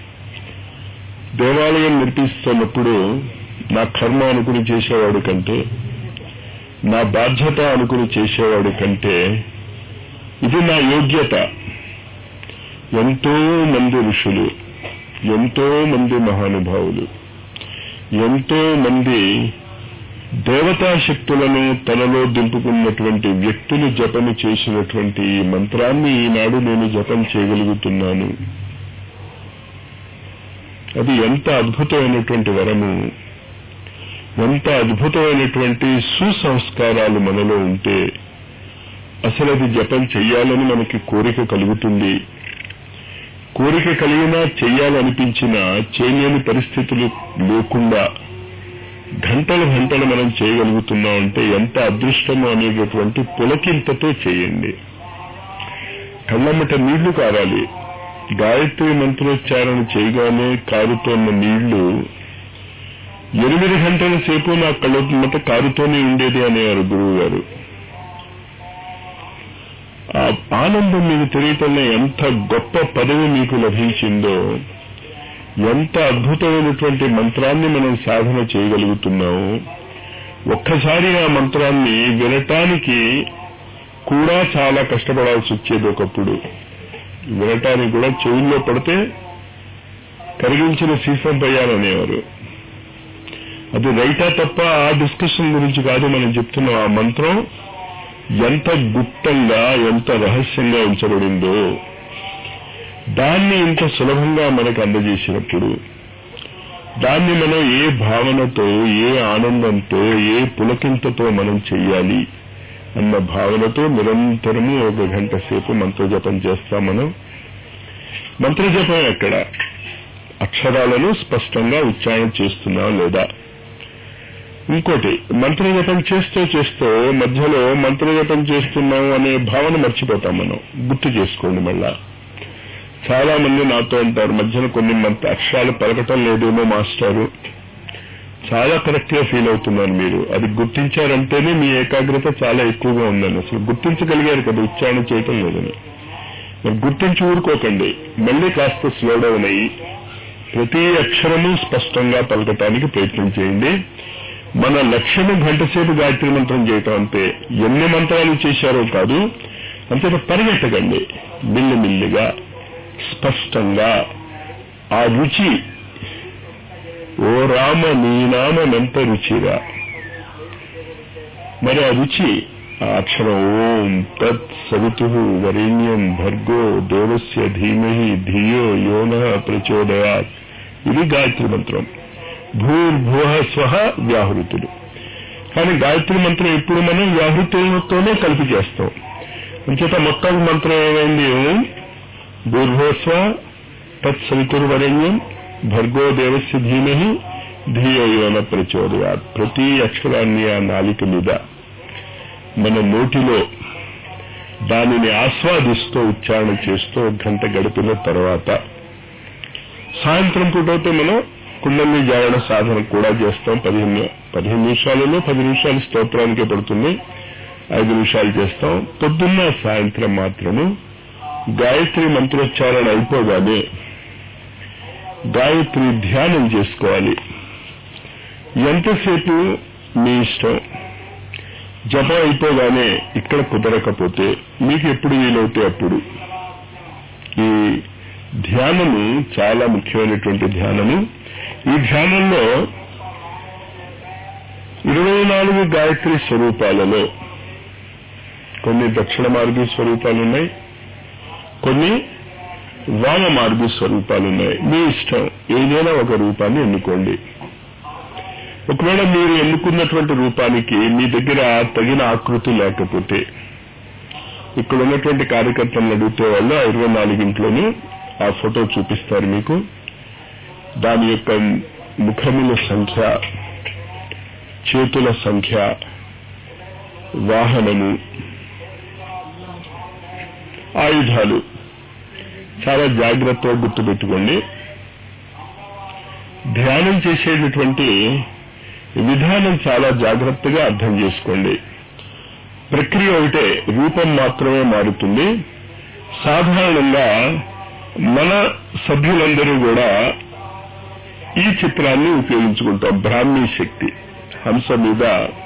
దేవాలయం నిర్మిస్తున్నప్పుడు నా కర్మ అనుకుని చేసేవాడు కంటే నా బాధ్యత అనుకుని చేసేవాడు కంటే ఇది నా యోగ్యత ఎంతో మంది ఋషులు ఎంతో మంది మహానుభావులు ఎంతో మంది దేవతా శక్తులను తనలో దింపుకున్నటువంటి వ్యక్తులు జపం చేసినటువంటి ఈ మంత్రాన్ని ఈనాడు నేను జపం చేయగలుగుతున్నాను అది ఎంత అద్భుతమైనటువంటి వరము ఎంత అద్భుతమైనటువంటి సుసంస్కారాలు మనలో ఉంటే అసలు అది జపం చెయ్యాలని మనకి కోరిక కలుగుతుంది కోరిక కలిగినా చెయ్యాలనిపించినా చేయలేని పరిస్థితులు లేకుండా గంటలు గంటలు మనం చేయగలుగుతున్నాం అంటే ఎంత అదృష్టమో అనేటటువంటి పులకింతతో చేయండి కళ్ళమ్మట నీళ్లు కావాలి గాయత్రి మంత్రోచ్చారణ చేయగానే కారుతోన్న నీళ్లు ఎనిమిది గంటల సేపు నా కళ్ళమ్మట కారుతోనే ఉండేది అనేవారు గురువు గారు ఆ ఆనందం మీకు తెలియటంలో ఎంత గొప్ప పదవి మీకు లభించిందో ఎంత అద్భుతమైనటువంటి మంత్రాన్ని మనం సాధన చేయగలుగుతున్నాము ఒక్కసారి ఆ మంత్రాన్ని వినటానికి కూడా చాలా కష్టపడాల్సి వచ్చేది ఒకప్పుడు వినటానికి కూడా చెవుల్లో పడితే కరిగించిన సీసం పయ్యాలనేవారు అది రైటా తప్ప ఆ డిస్కషన్ గురించి కాదు మనం చెప్తున్నాం ఆ మంత్రం ఎంత గుప్తంగా ఎంత రహస్యంగా ఉంచబడిందో దాన్ని ఇంత సులభంగా మనకు అందజేసినప్పుడు దాన్ని మనం ఏ భావనతో ఏ ఆనందంతో ఏ పులకింతతో మనం చెయ్యాలి అన్న భావనతో నిరంతరము ఒక గంట సేపు మంత్రజపం చేస్తాం మనం మంత్రజపం ఎక్కడ అక్షరాలను స్పష్టంగా ఉచ్చారణ చేస్తున్నాం లేదా ఇంకోటి మంత్రజపం చేస్తూ చేస్తూ మధ్యలో మంత్రజపం చేస్తున్నాం అనే భావన మర్చిపోతాం మనం గుర్తు చేసుకోండి మళ్ళా చాలా మంది నాతో అంటారు మధ్యన కొన్ని మంత్ర అక్షరాలు పలకటం లేదేమో మాస్టారు చాలా కరెక్ట్ గా ఫీల్ అవుతున్నారు మీరు అది గుర్తించారంటేనే మీ ఏకాగ్రత చాలా ఎక్కువగా ఉందని అసలు గుర్తించగలిగారు కదా ఉచ్చారణ చేయటం లేదని మరి గుర్తించి ఊరుకోకండి మళ్ళీ కాస్త స్లో డౌన్ అయ్యి ప్రతి అక్షరము స్పష్టంగా పలకటానికి ప్రయత్నం చేయండి మన లక్ష్యము గంట సేపు గాయత్రి మంత్రం చేయటం అంతే ఎన్ని మంత్రాలు చేశారో కాదు అంతేత పరిగెట్టకండి మిల్లిమిల్లిగా స్పష్టంగా ఆ రుచి ఓ రామ నీ నామెంత రుచిరా మరి ఆ రుచి ఆ అక్షరం ఓం తత్ సవితు వరేణ్యం భర్గో దేవస్య ధీమహి ధియో యోన ప్రచోదయాత్ ఇది గాయత్రి మంత్రం భూర్భువ స్వహ వ్యాహృతులు కానీ గాయత్రి మంత్రం ఇప్పుడు మనం వ్యాహృతులతోనే కలిపి చేస్తాం అంచేత మొత్తం మంత్రం ఏమైంది ఓం భూర్భువస్వ తత్సవితుర్వరేణ్యం భర్గో దేవస్య ధీమహి ధియో యోన ప్రచోదయాత్ ప్రతి అక్షరాన్ని ఆ నాలిక మీద మన నోటిలో దానిని ఆస్వాదిస్తూ ఉచ్చారణ చేస్తూ ఒక గంట గడిపిన తర్వాత సాయంత్రం పూట అయితే మనం కుండలి జాగరణ సాధన కూడా చేస్తాం పదిహేను పదిహేను నిమిషాలలో పది నిమిషాలు స్తోత్రానికే పడుతుంది ఐదు నిమిషాలు చేస్తాం పొద్దున్న సాయంత్రం మాత్రము గాయత్రి మంత్రోచ్చారణ అయిపోగానే గాయత్రి ధ్యానం చేసుకోవాలి ఎంతసేపు మీ ఇష్టం జపం అయిపోగానే ఇక్కడ కుదరకపోతే మీకు ఎప్పుడు వీలవుతే అప్పుడు ఈ ధ్యానము చాలా ముఖ్యమైనటువంటి ధ్యానము ఈ ధ్యానంలో ఇరవై నాలుగు గాయత్రి స్వరూపాలలో కొన్ని దక్షిణ మార్గీ స్వరూపాలు ఉన్నాయి కొన్ని వామ మార్గీ స్వరూపాలు ఉన్నాయి మీ ఇష్టం ఏదైనా ఒక రూపాన్ని ఎన్నుకోండి ఒకవేళ మీరు ఎన్నుకున్నటువంటి రూపానికి మీ దగ్గర తగిన ఆకృతి లేకపోతే ఇక్కడ ఉన్నటువంటి కార్యకర్తలను అడిగితే వాళ్ళు ఆ ఇరవై నాలుగింట్లోనూ ఆ ఫోటో చూపిస్తారు మీకు దాని యొక్క ముఖముల సంఖ్య చేతుల సంఖ్య వాహనము ఆయుధాలు చాలా జాగ్రత్తగా గుర్తుపెట్టుకోండి ధ్యానం చేసేటటువంటి విధానం చాలా జాగ్రత్తగా అర్థం చేసుకోండి ప్రక్రియ ఒకటే రూపం మాత్రమే మారుతుంది సాధారణంగా మన సభ్యులందరూ కూడా ఈ చిత్రాన్ని ఉపయోగించుకుంటాం బ్రాహ్మీ శక్తి హంస మీద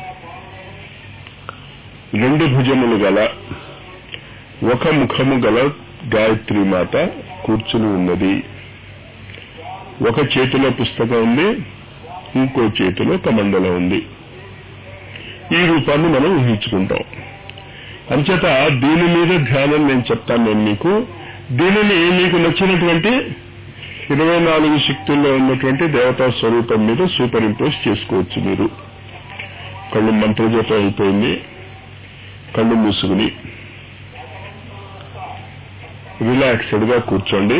రెండు భుజములు గల ఒక ముఖము గల గాయత్రి మాత కూర్చుని ఉన్నది ఒక చేతిలో పుస్తకం ఉంది ఇంకో చేతిలో కమండలం ఉంది ఈ రూపాన్ని మనం ఊహించుకుంటాం అంచేత దీని మీద ధ్యానం నేను చెప్తాను నేను మీకు దీనిని మీకు నచ్చినటువంటి ఇరవై నాలుగు శక్తుల్లో ఉన్నటువంటి దేవతా స్వరూపం మీద సూపర్ ఇంపోజ్ చేసుకోవచ్చు మీరు కళ్ళు మంత్రజపం అయిపోయింది కళ్ళు మూసుకుని రిలాక్స్డ్ గా కూర్చోండి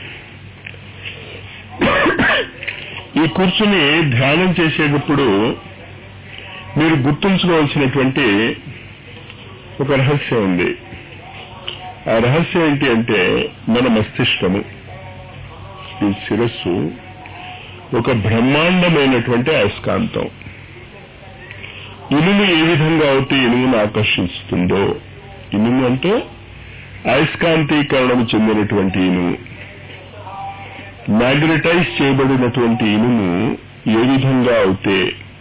ఈ కూర్చుని ధ్యానం చేసేటప్పుడు మీరు గుర్తుంచుకోవాల్సినటువంటి ఒక రహస్యం ఉంది ఆ రహస్యం ఏంటి అంటే మన మస్తిష్కము ఈ శిరస్సు ఒక బ్రహ్మాండమైనటువంటి అయస్కాంతం ఇనుము ఏ విధంగా అయితే ఇనుమును ఆకర్షిస్తుందో ఇనుము అంటే అయస్కాంతీకరణం చెందినటువంటి ఇనుము మ్యాగ్నటైజ్ చేయబడినటువంటి ఇనుము ఏ విధంగా అయితే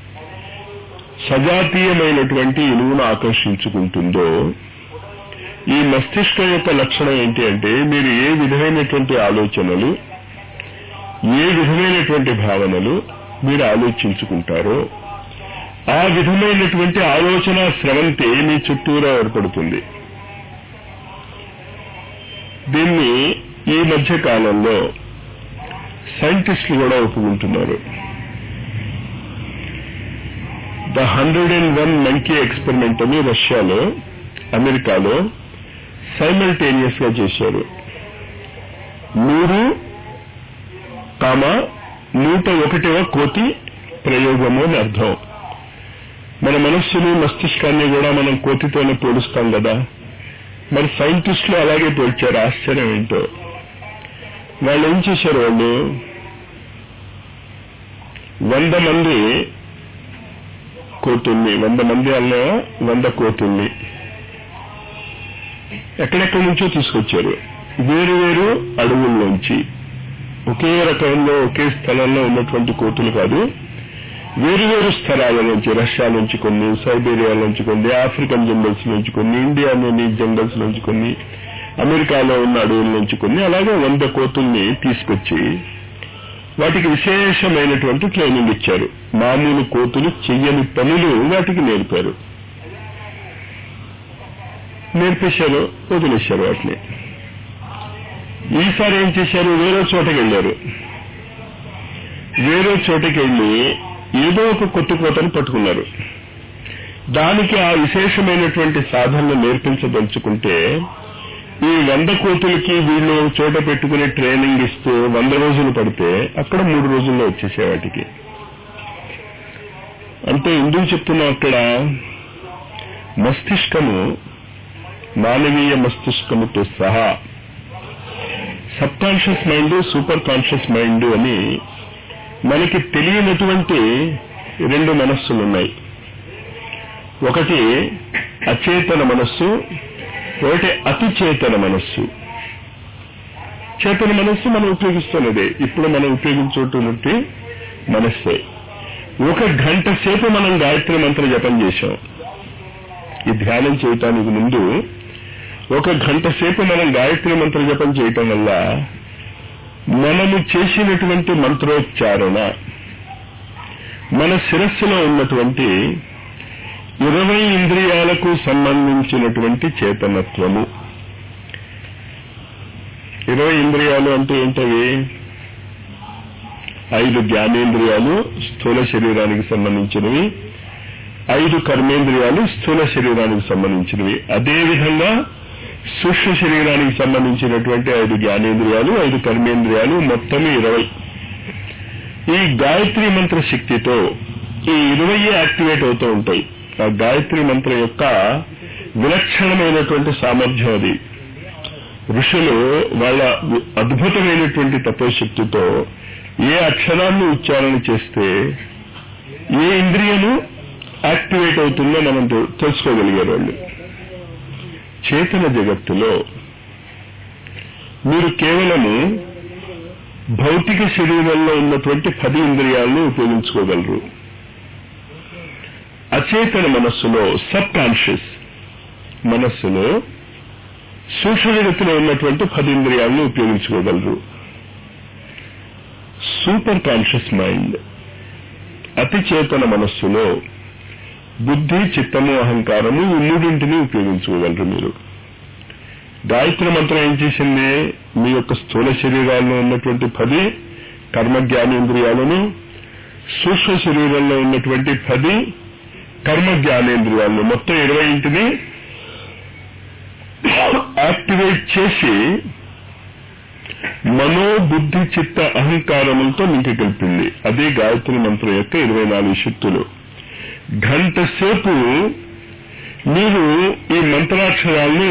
సజాతీయమైనటువంటి ఇనుమును ఆకర్షించుకుంటుందో ఈ మస్తిష్కం యొక్క లక్షణం ఏంటి అంటే మీరు ఏ విధమైనటువంటి ఆలోచనలు ఏ విధమైనటువంటి భావనలు మీరు ఆలోచించుకుంటారో ఆ విధమైనటువంటి ఆలోచన స్రవంతి మీ చుట్టూరా ఏర్పడుతుంది దీన్ని ఈ మధ్య కాలంలో సైంటిస్టులు కూడా ఒప్పుకుంటున్నారు the hundred and one monkey experiment అని రష్యాలో అమెరికాలో సైమల్టేనియస్ గా చేశారు నూరు కామ నూట ఒకటవ కోటి ప్రయోగము అని అర్థం మన మనస్సుని మస్తిష్కాన్ని కూడా మనం కోతితోనే పోలుస్తాం కదా మరి సైంటిస్టులు అలాగే పోల్చారు ఆశ్చర్యం ఏంటో వాళ్ళు ఏం చేశారు వాళ్ళు వంద మంది కోతుల్ని వంద మంది అన్న వంద కోతుల్ని ఎక్కడెక్కడి నుంచో తీసుకొచ్చారు వేరు వేరు అడవుల్లోంచి ఒకే రకంలో ఒకే స్థలంలో ఉన్నటువంటి కోతులు కాదు వేరు వేరు స్థలాల నుంచి రష్యా నుంచి కొన్ని సైబీరియా నుంచి కొన్ని ఆఫ్రికన్ జంగల్స్ నుంచి కొన్ని ఇండియాలోని జంగల్స్ నుంచి కొన్ని అమెరికాలో ఉన్న అడవుల నుంచి కొన్ని అలాగే వంద కోతుల్ని తీసుకొచ్చి వాటికి విశేషమైనటువంటి ట్రైనింగ్ ఇచ్చారు మామూలు కోతులు చెయ్యని పనులు వాటికి నేర్పారు నేర్పేశారు వదిలేశారు వాటిని ఈసారి ఏం చేశారు వేరే చోటకి వెళ్ళారు వేరే చోటకి వెళ్ళి ఏదో ఒక కొత్త కోతను పట్టుకున్నారు దానికి ఆ విశేషమైనటువంటి సాధనలు నేర్పించదలుచుకుంటే ఈ వంద కోతులకి వీళ్ళు చోట పెట్టుకుని ట్రైనింగ్ ఇస్తూ వంద రోజులు పడితే అక్కడ మూడు రోజుల్లో వచ్చేసే వాటికి అంటే ఎందుకు చెప్తున్నాం అక్కడ మస్తిష్కము మానవీయ మస్తిష్కముతో సహా subconscious mind superconscious mind అని మనకి తెలియనటువంటి రెండు మనస్సులు ఉన్నాయి ఒకటి అచేతన మనస్సు ఒకటి అతి చేతన మనస్సు చేతన మనస్సు మనం ఉపయోగిస్తున్నదే ఇప్పుడు మనం ఉపయోగించుకుంటున్నట్టు మనస్సే ఒక గంట సేపు మనం గాయత్రి మంత్ర జపం చేశాం ఈ ధ్యానం చేయటానికి ముందు ఒక గంట సేపు మనం గాయత్రి మంత్ర జపం చేయటం వల్ల మనము చేసినటువంటి మంత్రోచ్చారణ మన శిరస్సులో ఉన్నటువంటి ఇరవై ఇంద్రియాలకు సంబంధించినటువంటి చేతనత్వము ఇరవై ఇంద్రియాలు అంటే ఏంటవి ఐదు జ్ఞానేంద్రియాలు స్థూల శరీరానికి సంబంధించినవి ఐదు కర్మేంద్రియాలు స్థూల శరీరానికి సంబంధించినవి అదేవిధంగా సూక్ష్మ శరీరానికి సంబంధించినటువంటి ఐదు జ్ఞానేంద్రియాలు ఐదు కర్మేంద్రియాలు మొత్తం ఇరవై ఈ గాయత్రి మంత్ర శక్తితో ఈ ఇరవై యాక్టివేట్ అవుతూ ఉంటాయి ఆ గాయత్రి మంత్రం యొక్క విలక్షణమైనటువంటి సామర్థ్యం అది ఋషులు వాళ్ళ అద్భుతమైనటువంటి తపోశక్తితో ఏ అక్షరాన్ని ఉచ్చారణ చేస్తే ఏ ఇంద్రియము యాక్టివేట్ అవుతుందో మనం తెలుసుకోగలిగారు వాళ్ళు చేతన జగత్తులో మీరు కేవలము భౌతిక శరీరంలో ఉన్నటువంటి పది ఇంద్రియాలను ఉపయోగించుకోగలరు అచేతన మనస్సులో సబ్ కాన్షియస్ మనస్సులో సూక్ష్మగతిలో ఉన్నటువంటి పది ఇంద్రియాలను ఉపయోగించుకోగలరు సూపర్ కాన్షియస్ మైండ్ అతి చేతన మనస్సులో బుద్ధి చిత్తము అహంకారము ఈ మూడింటిని ఉపయోగించుకోగలరు మీరు గాయత్రి మంత్రం ఏం చేసింది మీ యొక్క స్థూల శరీరాల్లో ఉన్నటువంటి పది కర్మ జ్ఞానేంద్రియాలను సూక్ష్మ శరీరంలో ఉన్నటువంటి పది కర్మ జ్ఞానేంద్రియాలను మొత్తం ఇరవై ఇంటిని యాక్టివేట్ చేసి మనో బుద్ధి చిత్త అహంకారములతో మీకు కలిపింది అదే గాయత్రి మంత్రం యొక్క ఇరవై నాలుగు శక్తులు గంట సేపు మీరు ఈ మంత్రాక్షరాల్ని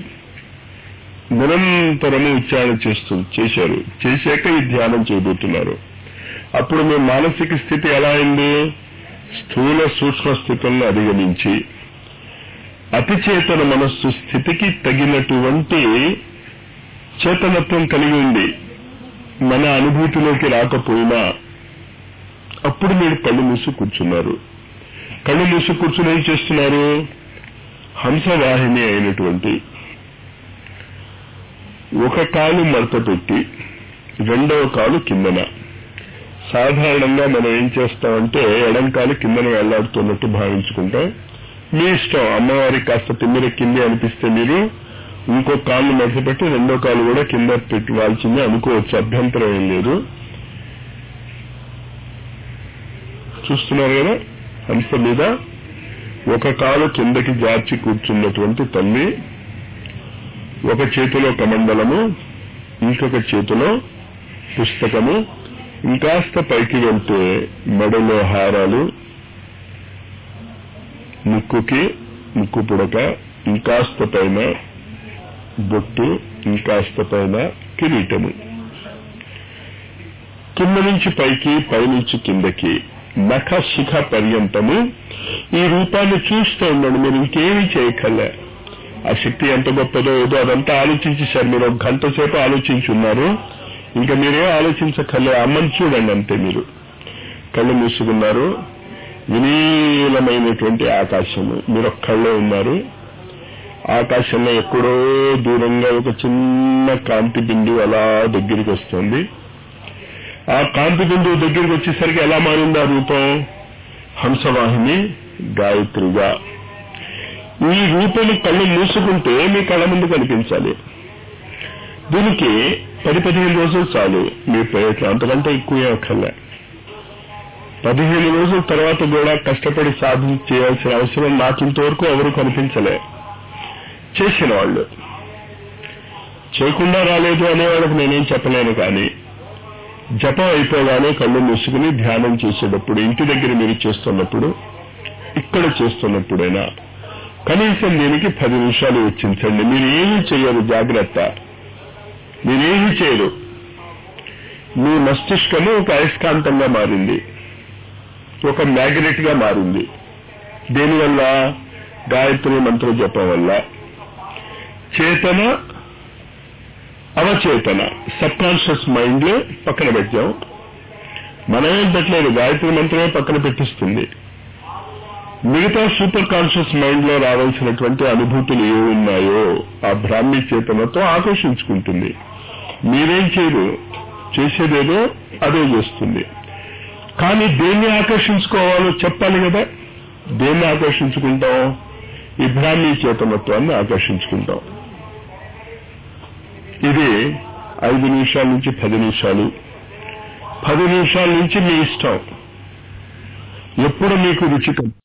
నిరంతరము ఉచ్చారణ చేస్తూ చేశారు చేశాక ఈ ధ్యానం చేయబోతున్నారు అప్పుడు మీ మానసిక స్థితి ఎలా అయింది స్థూల సూక్ష్మ స్థితులను అధిగమించి అతి చేతన మనస్సు స్థితికి తగినటువంటి చేతనత్వం కలిగి ఉంది మన అనుభూతిలోకి రాకపోయినా అప్పుడు మీరు కళ్ళు మూసి కూర్చున్నారు కళ్ళు మూసి కూర్చుని ఏం చేస్తున్నారు హంసవాహిని అయినటువంటి ఒక కాలు మడత పెట్టి రెండవ కాలు కిందన సాధారణంగా మనం ఏం చేస్తామంటే ఎడం కాలు కిందన వెళ్లాడుతున్నట్టు భావించుకుంటాం మీ ఇష్టం అమ్మవారికి కాస్త తిమ్మిరెక్కింది అనిపిస్తే మీరు ఇంకో కాళ్ళు మడత పెట్టి రెండో కాలు కూడా కింద పెట్టి వాల్చింది అనుకోవచ్చు అభ్యంతరం ఏం లేదు చూస్తున్నారు కదా హంస మీద ఒక కాలు కిందకి జార్చి కూర్చున్నటువంటి తల్లి ఒక చేతిలో కమండలము ఇంకొక చేతిలో పుస్తకము ఇంకాస్త పైకి వెళ్తే మెడలో హారాలు ముక్కుకి ముక్కు పుడక ఇంకాస్త పైన బొట్టు ఇంకాస్త పైన కిరీటము కింద నుంచి పైకి పైనుంచి కిందకి నఖ శిఖ పర్యంతము ఈ రూపాన్ని చూస్తూ ఉండండి మీరు ఇంకేమీ చేయకలే ఆ శక్తి ఎంత గొప్పదో ఏదో అదంతా ఆలోచించేశారు మీరు ఒక గంట సేపు ఆలోచించున్నారు ఇంకా మీరేం ఆలోచించకలే అమ్మని చూడండి అంతే మీరు కళ్ళు మూసుకున్నారు వినీలమైనటువంటి ఆకాశము మీరు ఒక్కళ్ళే ఉన్నారు ఆకాశంలో ఎక్కడో దూరంగా ఒక చిన్న కాంతి బిందువు అలా దగ్గరికి వస్తుంది ఆ కాంతి బిందువు దగ్గరికి వచ్చేసరికి ఎలా మారింది ఆ రూపం హంసవాహిని గాయత్రిగా ఈ రూపం కళ్ళు మూసుకుంటే మీ కళ్ళ ముందు కనిపించాలి దీనికి పది పదిహేను రోజులు చాలు మీ ప్రయత్నం అంతకంటే ఎక్కువ అక్కర్లే పదిహేను రోజుల తర్వాత కూడా కష్టపడి సాధన చేయాల్సిన అవసరం నాకు ఇంతవరకు ఎవరు కనిపించలే చేసిన వాళ్ళు చేయకుండా రాలేదు అనే వాళ్ళకి నేనేం చెప్పలేను కానీ జపం అయిపోగానే కళ్ళు మూసుకుని ధ్యానం చేసేటప్పుడు ఇంటి దగ్గర మీరు చేస్తున్నప్పుడు ఇక్కడ చేస్తున్నప్పుడైనా కనీసం దీనికి పది నిమిషాలు వెచ్చించండి మీరు ఏమీ చేయరు జాగ్రత్త మీరేమీ చేయరు మీ మస్తిష్కము ఒక అయస్కాంతంగా మారింది ఒక మ్యాగ్నెట్ గా మారింది దేనివల్ల గాయత్రి మంత్ర జపం వల్ల చేతన అవచేతన సబ్ కాన్షియస్ మైండ్ పక్కన పెట్టాం మనమేం పెట్టలేదు గాయత్రి మంత్రమే పక్కన పెట్టిస్తుంది మిగతా సూపర్ కాన్షియస్ మైండ్ లో రావాల్సినటువంటి అనుభూతులు ఏ ఉన్నాయో ఆ బ్రాహ్మీ చేతనతో ఆకర్షించుకుంటుంది మీరేం చేయరు చేసేదేదో అదే చేస్తుంది కానీ దేన్ని ఆకర్షించుకోవాలో చెప్పాలి కదా దేన్ని ఆకర్షించుకుంటాం ఈ బ్రాహ్మీ చేతనత్వాన్ని ఆకర్షించుకుంటాం ఇది ఐదు నిమిషాల నుంచి పది నిమిషాలు పది నిమిషాల నుంచి మీ ఇష్టం ఎప్పుడు మీకు రుచి